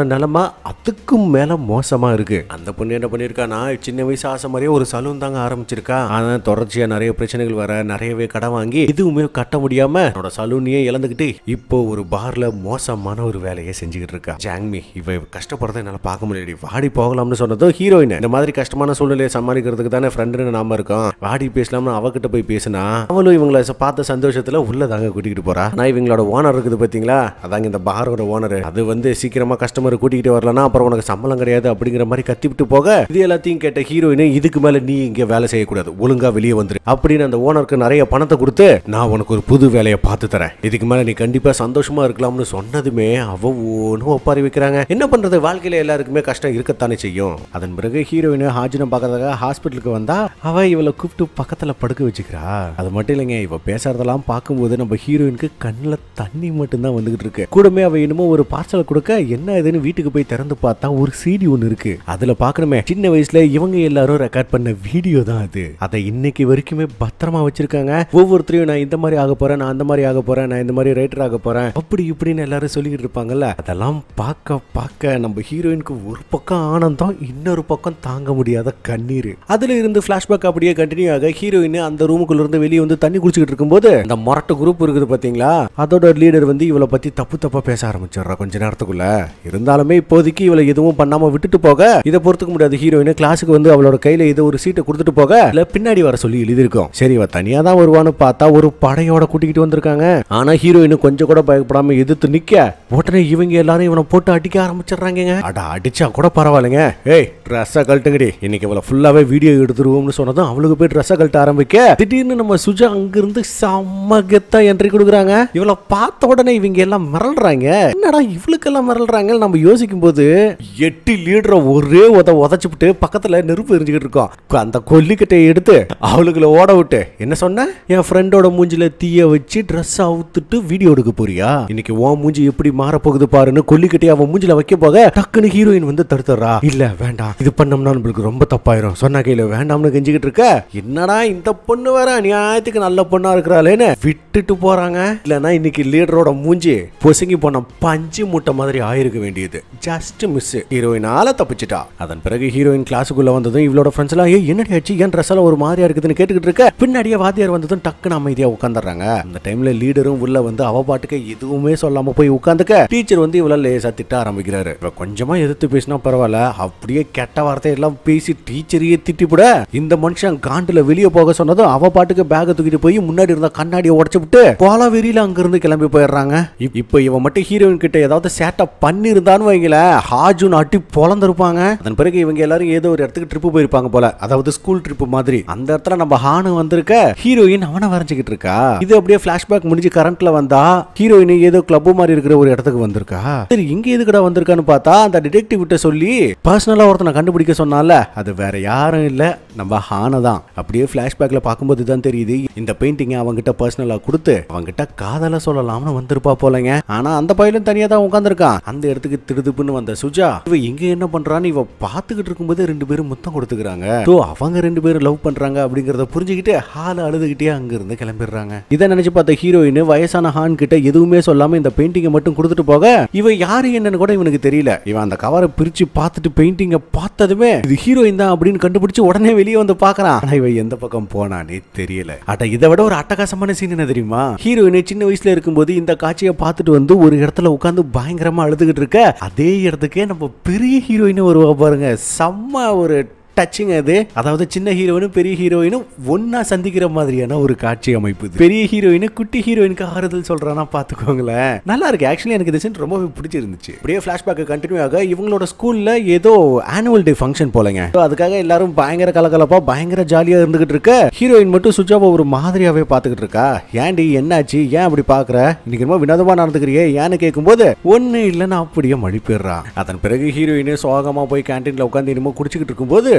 அவளோட நிலைமை அதுக்கும் மேல மோசமா இருக்கு அந்த பொண்ணு என்ன பண்ணிருக்கானா சின்ன வயசு ஆசை மாதிரியே ஒரு சலூன் தாங்க ஆரம்பிச்சிருக்கா ஆனா தொடர்ச்சியா நிறைய பிரச்சனைகள் வர நிறையவே கடன் வாங்கி எதுவுமே கட்ட முடியாம அவனோட சலூனையே இழந்துக்கிட்டு இப்போ ஒரு பார்ல மோசமான ஒரு வேலையை செஞ்சுக்கிட்டு இருக்கா ஜாங்மி இவ கஷ்டப்படுறத என்னால பார்க்க முடியல வாடி போகலாம்னு சொன்னதும் ஹீரோயின் இந்த மாதிரி கஷ்டமான சூழ்நிலையை சமாளிக்கிறதுக்கு தானே ஃப்ரெண்டுன்னு நாம இருக்கோம் வாடி பேசலாம்னு அவகிட்ட போய் பேசினா அவளும் இவங்களை ச- பார்த்த சந்தோஷத்துல உள்ள தாங்க கூட்டிகிட்டு போறா நான் இவங்களோட ஓனர் இருக்குது பாத்தீங்களா அதாங்க இந்த பாரோட ஓனர் அது வந்து சீக்கிரமா கஸ்டமர் கூட்டிகிட்டு வரலன்னா அப்புறம் உனக்கு சம்பளம் கிடையாது அப்படிங்கிற மாதிரி கத்திவிட்டு போக இது எல்லாத்தையும் கேட்ட ஹீரோயின் இதுக்கு மேல நீ இங்க வேலை செய்யக்கூடாது ஒழுங்கா வெளியே வந்துரு அப்படின்னு அந்த ஓனருக்கு நிறைய பணத்தை கொடுத்து நான் உனக்கு ஒரு புது வேலையை பார்த்து தரேன் இதுக்கு மேல நீ கண்டிப்பா சந்தோஷமா இருக்கலாம்னு சொன்னதுமே அவ ஒன்றும் ஒப்பாரி வைக்கிறாங்க என்ன பண்றது வாழ்க்கையில எல்லாருக்குமே கஷ்டம் இருக்கத்தானே செய்யும் அதன் பிறகு ஹீரோயின் ஹாஜினை பார்க்கறதுக்காக ஹாஸ்பிட்டலுக்கு வந்தா அவ இவளை கூப்பிட்டு பக்கத்துல படுக்க வச்சுக்கிறா அது மட்டும் இல்லைங்க இவ பேசுறதெல்லாம் பார்க்கும்போது நம்ம ஹீரோயினுக்கு கண்ணுல தண்ணி மட்டும்தான் வந்துகிட்டு இருக்கு கூடமே அவ என்னமோ ஒரு பார்சலை கொடுக்க என்ன இதுன்னு வீட்டுக்கு போய் திறந்து பார்த்தா ஒரு சிடி ஒன்று இருக்கு அதுல பார்க்கணுமே சின்ன வயசுல இவங்க எல்லாரும் ரெக்கார்ட் பண்ண வீடியோ தான் அது அதை இன்னைக்கு வரைக்குமே பத்திரமா வச்சிருக்காங்க ஒவ்வொருத்தரையும் நான் இந்த மாதிரி ஆக போறேன் நான் அந்த மாதிரி ஆக போறேன் நான் இந்த மாதிரி ரைட்டர் ஆக போறேன் அப்படி இப்படின்னு எல்லாரும் சொல்லிக்கிட்டு இருப்பாங்கல்ல அதெல்லாம் பார்க்க பார்க்க நம்ம ஹீரோயினுக்கு ஒரு பக்கம் ஆனந்தம் இன்னொரு பக்கம் தாங்க முடியாத கண்ணீர் அதுல இருந்து பிளாஷ்பேக் அப்படியே கண்டினியூ ஆக ஹீரோயின் அந்த ரூமுக்குள்ள இருந்து வெளியே வந்து தண்ணி குடிச்சிட்டு இருக்கும்போது அந்த மொரட்டு குரூப் இருக்குது பாத்தீங்களா அதோட லீடர் வந்து இவளை பத்தி தப்பு தப்பா பேச ஆரம்பிச்சிடுறா கொஞ்ச நேரத்துக்குள்ள இருந்தாலுமே இப்போதைக்கு இவளை எதுவும் பண்ணாம விட்டுட்டு போக இதை பொறுத்துக்க முடியாது ஹீரோயின் கிளாஸுக்கு வந்து அவளோட கையில ஏதோ ஒரு சீட்டை கொடுத்துட்டு போக இல்ல பின்னாடி வர சொல்லி எழுதியிருக்கோம் சரி இவ தனியா தான் வருவான்னு பார்த்தா ஒரு படையோட கூட்டிக்கிட்டு வந்திருக்காங்க ஆனா ஹீரோயின் கொஞ்சம் கூட பயப்படாம எதிர்த்து நிக்க உடனே இவங்க எல்லாரும் இவனை போட்டு அடிக்க ஆரம்பிச்சிடுறாங்க அட அடிச்சா கூட பரவாயில்லைங்க ஏய் ட்ரெஸ்ஸை கழட்டுங்கடி இன்னைக்கு இவளை ஃபுல்லாவே வீடியோ எடுத்துருவோம்னு சொன்னதும் அவளுக்கு போய் ட்ரெஸ்ஸை கழட்ட ஆரம்பிக்க திடீர்னு நம்ம சுஜா அங்கிருந்து செம்ம கெத்தா என்ட்ரி கொடுக்குறாங்க இவளை பார்த்த உடனே இவங்க எல்லாம் மிரள்றாங்க என்னடா இவளுக்கெல்லாம் மிரள்றாங்க நம்ம யோசிக்கும் போது எட்டு லீடரை ஒரே உத உதச்சுப்புட்டு பக்கத்துல நெருப்பு எரிஞ்சுக்கிட்டு இருக்கோம் அந்த கொல்லிக்கட்டையை எடுத்து அவளுக்குள்ள ஓட விட்டு என்ன சொன்ன என் ஃப்ரெண்டோட மூஞ்சில தீய வச்சு ட்ரெஸ் அவுத்துட்டு வீடியோ எடுக்க போறியா இன்னைக்கு உன் மூஞ்சி எப்படி மாற போகுது பாருன்னு கொல்லிக்கட்டையை அவன் மூஞ்சில வைக்க போக டக்குன்னு ஹீரோயின் வந்து தடுத்துறா இல்ல வேண்டாம் இது பண்ணோம்னா நம்மளுக்கு ரொம்ப தப்பாயிரும் சொன்ன கையில வேண்டாம்னு கெஞ்சிக்கிட்டு இருக்க என்னடா இந்த பொண்ணு வேற நியாயத்துக்கு நல்ல பொண்ணா இருக்கிறாளேன்னு விட்டுட்டு போறாங்க இல்லனா இன்னைக்கு லீடரோட மூஞ்சி பொசுங்கி போன பஞ்சு மூட்டை மாதிரி ஆயிருக்க வேண்டியது ஜஸ்ட் மிஸ் ஹீரோயினால தப்பிச்சிட்டா அதன் பிறகு ஹீரோயின் கிளாஸுக்குள்ள வந்ததும் இவளோட ஃப்ரெண்ட்ஸ் எல்லாம் ஏய் என்னடி ஆச்சு என் ட்ரெஸ் எல்லாம் ஒரு மாதிரியா இருக்குதுன்னு கேட்டுக்கிட்டு இருக்க பின்னாடியே வாத்தியார் வந்ததும் டக்குன்னு அமைதியா உட்காந்துறாங்க அந்த டைம்ல லீடரும் உள்ள வந்து அவ பாட்டுக்கு எதுவுமே சொல்லாம போய் உட்காந்துக்க டீச்சர் வந்து இவள லேசா திட்ட ஆரம்பிக்கிறாரு இவ கொஞ்சமா எதிர்த்து பேசினா பரவாயில்ல அப்படியே கெட்ட வார்த்தை எல்லாம் பேசி டீச்சரையே திட்டிப்புட இந்த மனுஷன் காண்டுல வெளியே போக சொன்னதும் அவ பாட்டுக்கு பேக தூக்கிட்டு போய் முன்னாடி இருந்த கண்ணாடியை உடச்சு விட்டு போல வெறியில அங்க இருந்து கிளம்பி போயிடுறாங்க இப்- இப்போ இவன் மட்டும் ஹீரோயின் கிட்ட ஏதாவது சேட்டை பண்ணியிருந்தான்னு வைங்கள ஹாஜுன் அட்டி பொழந்திருப்பாங்க அதன் பிறகு இவங்க எல்லாரும் ஏதோ ஒரு இடத்துக்கு ட்ரிப்பு போயிருப்பாங்க போல அதாவது ஸ்கூல் ட்ரிப் மாதிரி அந்த இடத்துல நம்ம ஹானு வந்திருக்க ஹீரோயின் அவனை வரைஞ்சுக்கிட்டு இருக்கா இது அப்படியே பிளாஷ்பேக் முடிஞ்சு கரண்ட்ல வந்தா ஹீரோயின் ஏதோ கிளப் மாதிரி இருக்கிற ஒரு இடத்துக்கு வந்திருக்கா சரி இங்க எதுக்குடா வந்திருக்கான்னு பார்த்தா அந்த டிடெக்டிவ் கிட்ட சொல்லி பர்சனலா ஒருத்தனை கண்டுபிடிக்க சொன்னால அது வேற யாரும் இல்ல நம்ம ஹானை தான் அப்படியே பிளாஷ்பேக்ல பார்க்கும்போது தான் தெரியுது இந்த பெயிண்டிங்கை அவங்கிட்ட பர்சனலா கொடுத்து அவங்கிட்ட காதல சொல்லலாம்னு வந்திருப்பா போலங்க ஆனா அந்த பையலும் தனியா தான் உட்காந்துருக்கான் அந்த இடத்துக்கு திடுதுப்புன்னு வந்த சுஜா இவ இங்க என்ன பண்றான்னு இவ பாத்துக்கிட்டு இருக்கும்போது ரெண்டு பேரும் முத்தம் கொடுத்துக்கிறாங்க ஸோ அவங்க ரெண்டு பேரும் லவ் பண்றாங்க அப்படிங்கறத புரிஞ்சுக்கிட்டு ஹால அழுதுகிட்டே அங்க இருந்து கிளம்பிடுறாங்க இதை நினைச்சு பார்த்த ஹீரோயின் வயசான ஹான் கிட்ட எதுவுமே சொல்லாம இந்த பெயிண்டிங்கை மட்டும் கொடுத்துட்டு போக இவ யாரு என்னன்னு கூட இவனுக்கு தெரியல இவன் அந்த கவரை பிரிச்சு பார்த்துட்டு பெயிண்டிங்கை பார்த்ததுமே இது ஹீரோயின் தான் அப்படின்னு கண்டுபிடிச்சு உடனே வெளியே வந்து பார்க்கறான் ஆனா இவன் எந்த பக்கம் போனானே தெரியல அட இதை விட ஒரு அட்டகாசமான சீன் என்ன தெரியுமா ஹீரோயின் சின்ன வயசுல இருக்கும்போது இந்த காட்சியை பார்த்துட்டு வந்து ஒரு இடத்துல உட்காந்து பயங்கரமா அழுதுகிட்டு இருக்க அதே இடத்துக்கே நம்ம பெரிய ஹீரோயின் வருவா பாருங்க செம்ம ஒரு டச்சிங் அது அதாவது சின்ன ஹீரோயினும் பெரிய ஹீரோயினும் ஒன்னா சந்திக்கிற மாதிரியான ஒரு காட்சி அமைப்பு இது. பெரிய ஹீரோயின் குட்டி ஹீரோயினுக்கு ஆறுதல் சொல்றானா பாத்துக்கோங்களேன் நல்லா இருக்கு ஆக்சுவலி எனக்கு இந்த சீன் ரொம்பவே பிடிச்சிருந்துச்சு அப்படியே பிளாஷ்பேக் கண்டினியூ ஆக இவங்களோட ஸ்கூல்ல ஏதோ ஆனுவல் டே ஃபங்க்ஷன் போலங்க So, அதுக்காக எல்லாரும் பயங்கர கலகலப்பா பயங்கர ஜாலியா இருந்துகிட்டு இருக்க ஹீரோயின் மட்டும் சுஜாவை ஒரு மாதிரியாவே பாத்துக்கிட்டு இருக்கா ஏன்டி என்னாச்சு ஏன் அப்படி பாக்குற இன்னைக்கு ரொம்ப வினோதமா நடந்துக்கிறியே ஏன்னு கேட்கும்போது ஒண்ணு இல்லைன்னு அப்படியே மழி போயிடுறா அதன் பிறகு ஹீரோயின் சோகமா போய் கேன்டீன்ல உட்காந்து இனிமே குடிச்சுக்கிட்டு இருக்கும்போது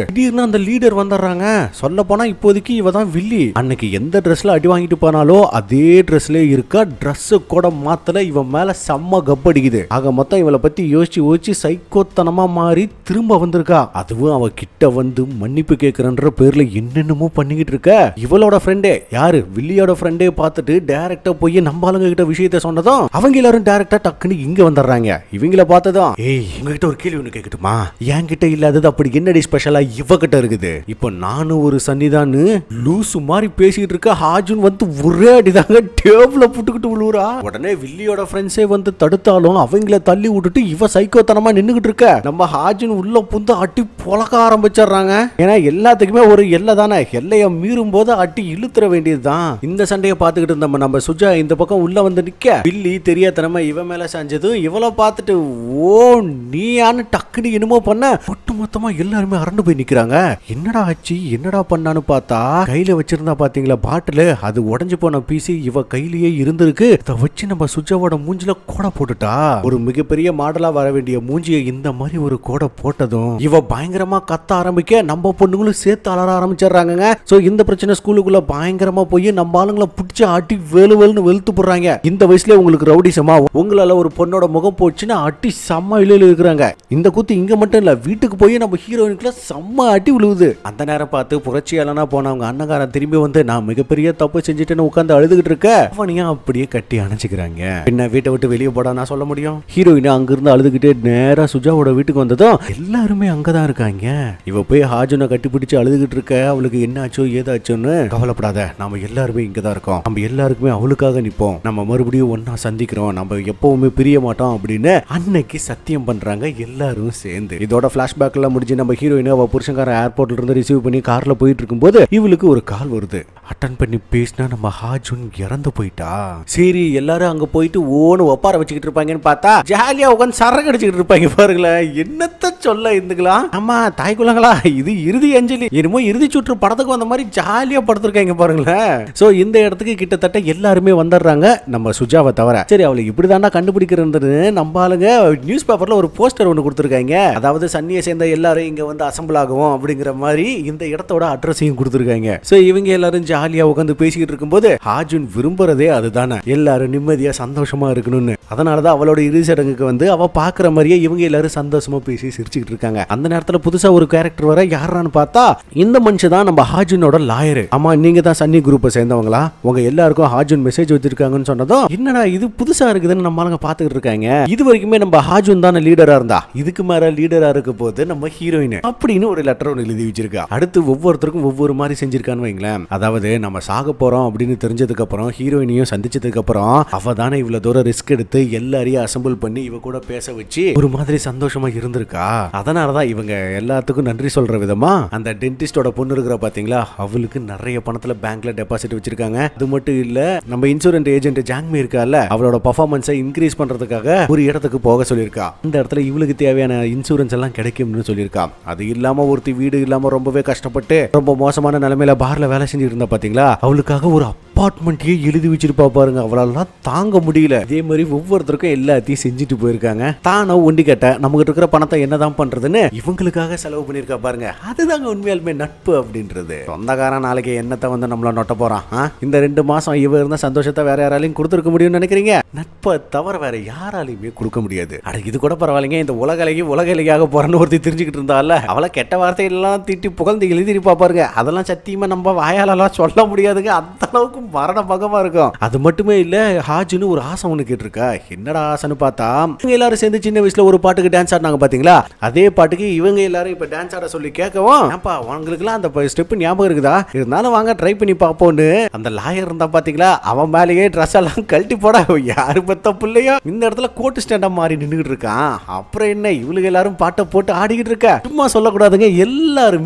திடீர்னு அந்த லீடர் வந்துடுறாங்க சொல்ல போனா இப்போதைக்கு இவ தான் வில்லி அன்னைக்கு எந்த ட்ரெஸ்ல அடி வாங்கிட்டு போனாலோ அதே ட்ரெஸ்ல இருக்கா Dress கூட மாத்தல இவன் மேல செம்ம கப்படிக்குது ஆக மொத்தம் இவளை பத்தி யோசிச்சு யோசிச்சு சைக்கோத்தனமா மாறி திரும்ப வந்திருக்கா அதுவும் அவ கிட்ட வந்து மன்னிப்பு கேட்கறன்ற பேர்ல என்னென்னமோ பண்ணிக்கிட்டு இருக்க இவளோட ஃப்ரெண்டே யாரு வில்லியோட ஃப்ரெண்டே பார்த்துட்டு டைரக்டா போய் நம்ம ஆளுங்க கிட்ட விஷயத்த சொன்னதும் அவங்க எல்லாரும் டைரக்டா டக்குன்னு இங்க வந்துடுறாங்க இவங்கள பார்த்ததும் ஏய் உங்ககிட்ட ஒரு கேள்வி ஒன்று கேட்கட்டுமா என்கிட்ட இல்லாதது அப்படி என்னடி ஸ்பெஷலா இவகிட்ட இருக்குது இப்போ நானும் ஒரு சன்னிதான்னு லூசு மாதிரி பேசிட்டு இருக்க ஹாஜுன் வந்து ஒரே அடிதாங்க டேபிள புட்டுக்கிட்டு விழுவுறா உடனே வில்லியோட ஃப்ரெண்ட்ஸே வந்து தடுத்தாலும் அவங்கள தள்ளி விட்டுட்டு இவ சைக்கோத்தனமா நின்னுகிட்டு இருக்க நம்ம ஹாஜுன் உள்ள புந்து அட்டி பொழக்க ஆரம்பிச்சிடுறாங்க ஏன்னா எல்லாத்துக்குமே ஒரு எல்லை தானே எல்லையை மீறும் போது அட்டி இழுத்துற வேண்டியதுதான் இந்த சண்டையை பார்த்துக்கிட்டு இருந்த நம்ம சுஜா இந்த பக்கம் உள்ள வந்து நிக்க வில்லி தெரியாதனமா இவன் மேல செஞ்சதும் இவளை பார்த்துட்டு ஓ நீயான்னு டக்குன்னு என்னமோ பண்ண ஒட்டு மொத்தமா எல்லாருமே அரண்டு போய் நிக்கிறாங்க என்னடா ஆச்சு என்னடா பண்ணான்னு பார்த்தா கையில வச்சிருந்தா பாத்தீங்களா பாட்டில் அது உடைஞ்சு போன பீசி இவ கையிலேயே இருந்திருக்கு இதை வச்சு நம்ம சுஜாவோட மூஞ்சில கோடை போட்டுட்டா ஒரு மிகப்பெரிய மாடலா வர வேண்டிய மூஞ்சியை இந்த மாதிரி ஒரு கோடை போட்டதும் இவ பயங்கரமா கத்த ஆரம்பிக்க நம்ம பொண்ணுங்களும் சேர்த்து அலற ஆரம்பிச்சிடுறாங்கங்க சோ இந்த பிரச்சனை ஸ்கூலுக்குள்ள பயங்கரமா போய் நம்ம ஆளுங்களை பிடிச்சி ஆட்டி வேலு வேலுன்னு வெளுத்து போடுறாங்க இந்த வயசுல உங்களுக்கு ரவுடிசமா உங்களால ஒரு பொண்ணோட முகம் போச்சுன்னா அட்டி செம்ம இலையில இருக்கிறாங்க இந்த கூத்து இங்க மட்டும் இல்ல வீட்டுக்கு போய் நம்ம ஹீரோயினுக்குலாம் செம்ம அடி விழுவுது அந்த நேரம் பார்த்து புரட்சியாளனா போனவங்க அண்ணகாரன் திரும்பி வந்து நான் மிகப்பெரிய தப்பு செஞ்சுட்டேன்னு உட்காந்து அழுதுகிட்டு இருக்க அவனையும் அப்படியே கட்டி அணைச்சிக்கிறாங்க என்ன வீட்டை விட்டு வெளியே போடா நான் சொல்ல முடியும் ஹீரோயின் அங்கிருந்து அழுதுகிட்டே நேரா சுஜாவோட வீட்டுக்கு வந்ததும் எல்லாருமே அங்கதான் இருக்காங்க இவ போய் ஹாஜுனை கட்டி பிடிச்சு அழுதுகிட்டு இருக்க அவளுக்கு என்ன ஆச்சோ ஏதாச்சோன்னு கவலைப்படாத நாம எல்லாருமே இங்கதான் இருக்கோம் நம்ம எல்லாருக்குமே அவளுக்காக நிப்போம் நம்ம மறுபடியும் ஒன்னா சந்திக்கிறோம் நம்ம எப்பவுமே பிரிய மாட்டோம் அப்படின்னு அன்னைக்கு சத்தியம் பண்றாங்க எல்லாரும் சேர்ந்து இதோட பிளாஷ்பேக்ல முடிஞ்சு நம்ம ஹீரோயின் அவ புருஷன்கார ஏர்போர்ட்ல இருந்து ரிசீவ் பண்ணி கார்ல போயிட்டு இருக்கும்போது இவளுக்கு ஒரு கால் வருது அட்டன் பண்ணி பேசினா நம்ம ஹாஜுன் இறந்து போயிட்டா சரி எல்லாரும் அங்க போயிட்டு ஓன்னு ஒப்பார வச்சுக்கிட்டு இருப்பாங்கன்னு பார்த்தா ஜாலியா உட்காந்து சரக்கு அடிச்சுக்கிட்டு இருப்பாங்க பாருங்களேன் என்னத்த சொல்ல இருந்துக்கலாம் ஆமா தாய் குலங்களா இது இறுதி அஞ்சலி என்னமோ இறுதி சுற்று படத்துக்கு வந்த மாதிரி ஜாலியா படுத்திருக்காங்க பாருங்களேன் சோ இந்த இடத்துக்கு கிட்டத்தட்ட எல்லாருமே வந்துடுறாங்க நம்ம சுஜாவை தவிர சரி அவளை இப்படி தாண்டா கண்டுபிடிக்கிறது நம்ம ஆளுங்க நியூஸ் பேப்பர்ல ஒரு போஸ்டர் ஒன்று கொடுத்துருக்காங்க அதாவது சன்னியை சேர்ந்த எல்லாரும் இங்க வந்து அசம்பிள் ஆகும் அப்படிங்கிற மாதிரி இந்த இடத்தோட அட்ரஸையும் கொடுத்துருக்காங்க சோ இவங்க எல்லாரும் ஜாலியா உட்காந்து பேசிக்கிட்டு இருக்கும்போது ஹாஜுன் விரும்புறதே அதுதானே எல்லாரும் நிம்மதியா சந்தோஷமா இருக்கணும்னு அதனாலதான் அவளோட இறுதி சடங்குக்கு வந்து அவ பாக்குற மாதிரியே இவங்க எல்லாரும் சந்தோஷமா பேசி சிரிச்சுக்கிட்டு இருக்காங்க அந்த நேரத்துல புதுசா ஒரு கேரக்டர் வர யாரான்னு பார்த்தா இந்த மனுஷன் தான் நம்ம ஹாஜுனோட லாயர் ஆமா நீங்க தான் சன்னி குரூப்பை சேர்ந்தவங்களா உங்க எல்லாருக்கும் ஹாஜுன் மெசேஜ் வச்சிருக்காங்கன்னு சொன்னதும் என்னடா இது புதுசா இருக்குதுன்னு நம்ம ஆளுங்க பாத்துக்கிட்டு இருக்காங்க இது வரைக்குமே நம்ம ஹாஜுன் தானே லீடரா இருந்தா இதுக்கு மேல லீடரா இருக்க போது நம்ம ஹீரோயின் அப்படின்னு ஒரு லெட்டர் ஒன்று எழுதி வச்சிருக்கா அடுத்து ஒவ்வொருத்தருக்கும் ஒவ்வொரு மாதிரி செஞ்சிருக்கான்னு வைங்களேன் அதாவது நம்ம சாக போறோம் அப்படின்னு தெரிஞ்சதுக்கு அப்புறம் ஹீரோயினையும் சந்திச்சதுக்கு அப்புறம் அவ தானே இவ்வளவு தூரம் ரிஸ்க் எடுத்து எல்லாரையும் அசம்பிள் பண்ணி இவ கூட பேச வச்சு ஒரு மாதிரி சந்தோஷமா இருந்திருக்கா அதனாலதான் இவங்க எல்லாத்துக்கும் நன்றி சொல்ற விதமா அந்த டென்டிஸ்டோட பொண்ணு இருக்கிற பாத்தீங்களா அவளுக்கு நிறைய பணத்துல பேங்க்ல டெபாசிட் வச்சிருக்காங்க அது மட்டும் இல்ல நம்ம இன்சூரன்ஸ் ஏஜென்ட் ஜாங்மி இருக்கால அவளோட பர்ஃபார்மன்ஸை இன்க்ரீஸ் பண்றதுக்காக ஒரு இடத்துக்கு போக சொல்லியிருக்கா அந்த இடத்துல இவளுக்கு தேவையான இன்சூரன்ஸ் எல்லாம் கிடைக்கும்னு சொல்லியிருக்கா அது இல்லாம ஒருத்தி வீடு இல்லாம ரொம்பவே கஷ்டப்பட்டு ரொம்ப மோசமான நிலைமையில பார்ல வேலை செஞ்சுட்டு இருந்தா பாத்தீங்களா அவளுக்காக ஒரு அப்பார்ட்மெண்ட்லயே எழுதி வச்சிருப்பா பாருங்க அவளாலாம் தாங்க முடியல இதே மாதிரி ஒவ்வொருத்தருக்கும் எல்லாத்தையும் செஞ்சுட்டு போயிருக்காங்க தானோ ஒண்டி கேட்ட நமக்கு இருக்கிற பணத்தை என்னதான் பண்றதுன்னு இவங்களுக்காக செலவு பண்ணிருக்கா பாருங்க அதுதாங்க உண்மையாலுமே நட்பு அப்படின்றது சொந்தக்காரன் நாளைக்கு என்னத்தை வந்து நம்மள நொட்ட போறான் ஆ? இந்த ரெண்டு மாசம் இவ இருந்த சந்தோஷத்தை வேற யாராலையும் கொடுத்துருக்க முடியும்னு நினைக்கிறீங்க நட்பை தவிர வேற யாராலையுமே கொடுக்க முடியாது அட இது கூட பரவாயில்லைங்க இந்த உலகலைக்கு உலகலையாக போறன்னு ஒருத்தி தெரிஞ்சுக்கிட்டு இருந்தால அவளை கெட்ட வார்த்தையெல்லாம் திட்டி புகழ்ந்து எழுதிருப்பா பாருங்க அதெல்லாம் சத்தியமா நம்ம வாயாலலாம் சொல்ல முடியாதுங்க அந்த அளவுக்கு மரண பகமா இருக்கும் அது மட்டுமே இல்ல ஹாஜின்னு ஒரு ஆசை ஒண்ணு கேட்டிருக்கா என்னடா ஆசைன்னு பார்த்தா இவங்க எல்லாரும் சேர்ந்து சின்ன வயசுல ஒரு பாட்டுக்கு டான்ஸ் ஆடினாங்க பாத்தீங்களா அதே பாட்டுக்கு இவங்க எல்லாரும் இப்ப டான்ஸ் ஆட சொல்லி கேட்கவும் ஏன்பா உங்களுக்குலாம் அந்த ஸ்டெப் ஞாபகம் இருக்குதா இருந்தாலும் வாங்க ட்ரை பண்ணி பார்ப்போம்னு அந்த லாயர் இருந்தா பாத்தீங்களா அவன் மேலேயே ட்ரெஸ் எல்லாம் கழட்டி போட யாரு பத்த பிள்ளையோ இந்த இடத்துல கோட்டு ஸ்டாண்டா மாறி நின்றுகிட்டு இருக்கான் அப்புறம் என்ன இவளுக்கு எல்லாரும் பாட்டை போட்டு ஆடிக்கிட்டு இருக்க சும்மா சொல்லக்கூடாதுங்க எல்லாருமே சூப்பர்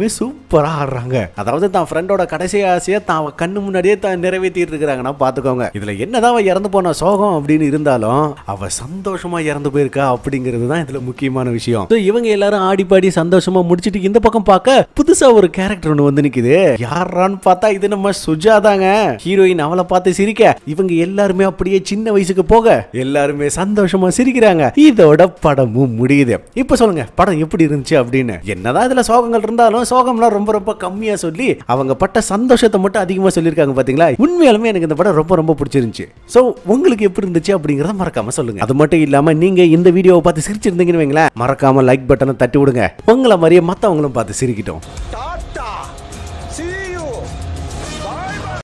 சூப்பரா ஆடுறாங்க அதாவது தான் ஃப்ரெண்டோட கடைசி ஆசையை தான் அவ கண்ணு முன்னாடியே தான் நிறைவேற்றிட்டு இருக்கிறாங்கன்னா பாத்துக்கோங்க இதுல என்னதான் அவ இறந்து போன சோகம் அப்படின்னு இருந்தாலும் அவ சந்தோஷமா இறந்து போயிருக்கா அப்படிங்கிறது தான் இதுல முக்கியமான விஷயம் So, இவங்க எல்லாரும் ஆடி பாடி சந்தோஷமா முடிச்சிட்டு இந்த பக்கம் பார்க்க புதுசா ஒரு கேரக்டர் ஒன்று வந்து நிக்குது யாரான்னு பார்த்தா இது நம்ம சுஜாதாங்க ஹீரோயின் அவளை பார்த்து சிரிக்க இவங்க எல்லாருமே அப்படியே சின்ன வயசுக்கு போக எல்லாருமே சந்தோஷமா சிரிக்கிறாங்க இதோட படமும் முடியுது இப்ப சொல்லுங்க படம் எப்படி இருந்துச்சு அப்படின்னு என்னதான் இதுல சோகங்கள் இருந்தாலும் சோகம்லாம் ரொம்ப ரொம்ப கம்மியா சொல்லி அவங்க பட்ட சந்தோஷத்தை மட்டும் அதிகமா சொல்லியிருக்காங்க பாத்தீங்களா உண்மையாலுமே எனக்கு இந்த படம் ரொம்ப ரொம்ப பிடிச்சிருந்துச்சு சோ உங்களுக்கு எப்படி இருந்துச்சு அப்படிங்கறத மறக்காம சொல்லுங்க அது மட்டும் இல்லாம நீங்க இந்த வீடியோவை பார்த்து சிரிச்சிருந்தீங்கன்னு வைங்களேன் மறக்காம லைக் பட்டனை தட்டி விடுங்க உங்களை மாதிரியே மத்தவங்களும் பார்த்து சிரிக்கிட்டோம் டாடா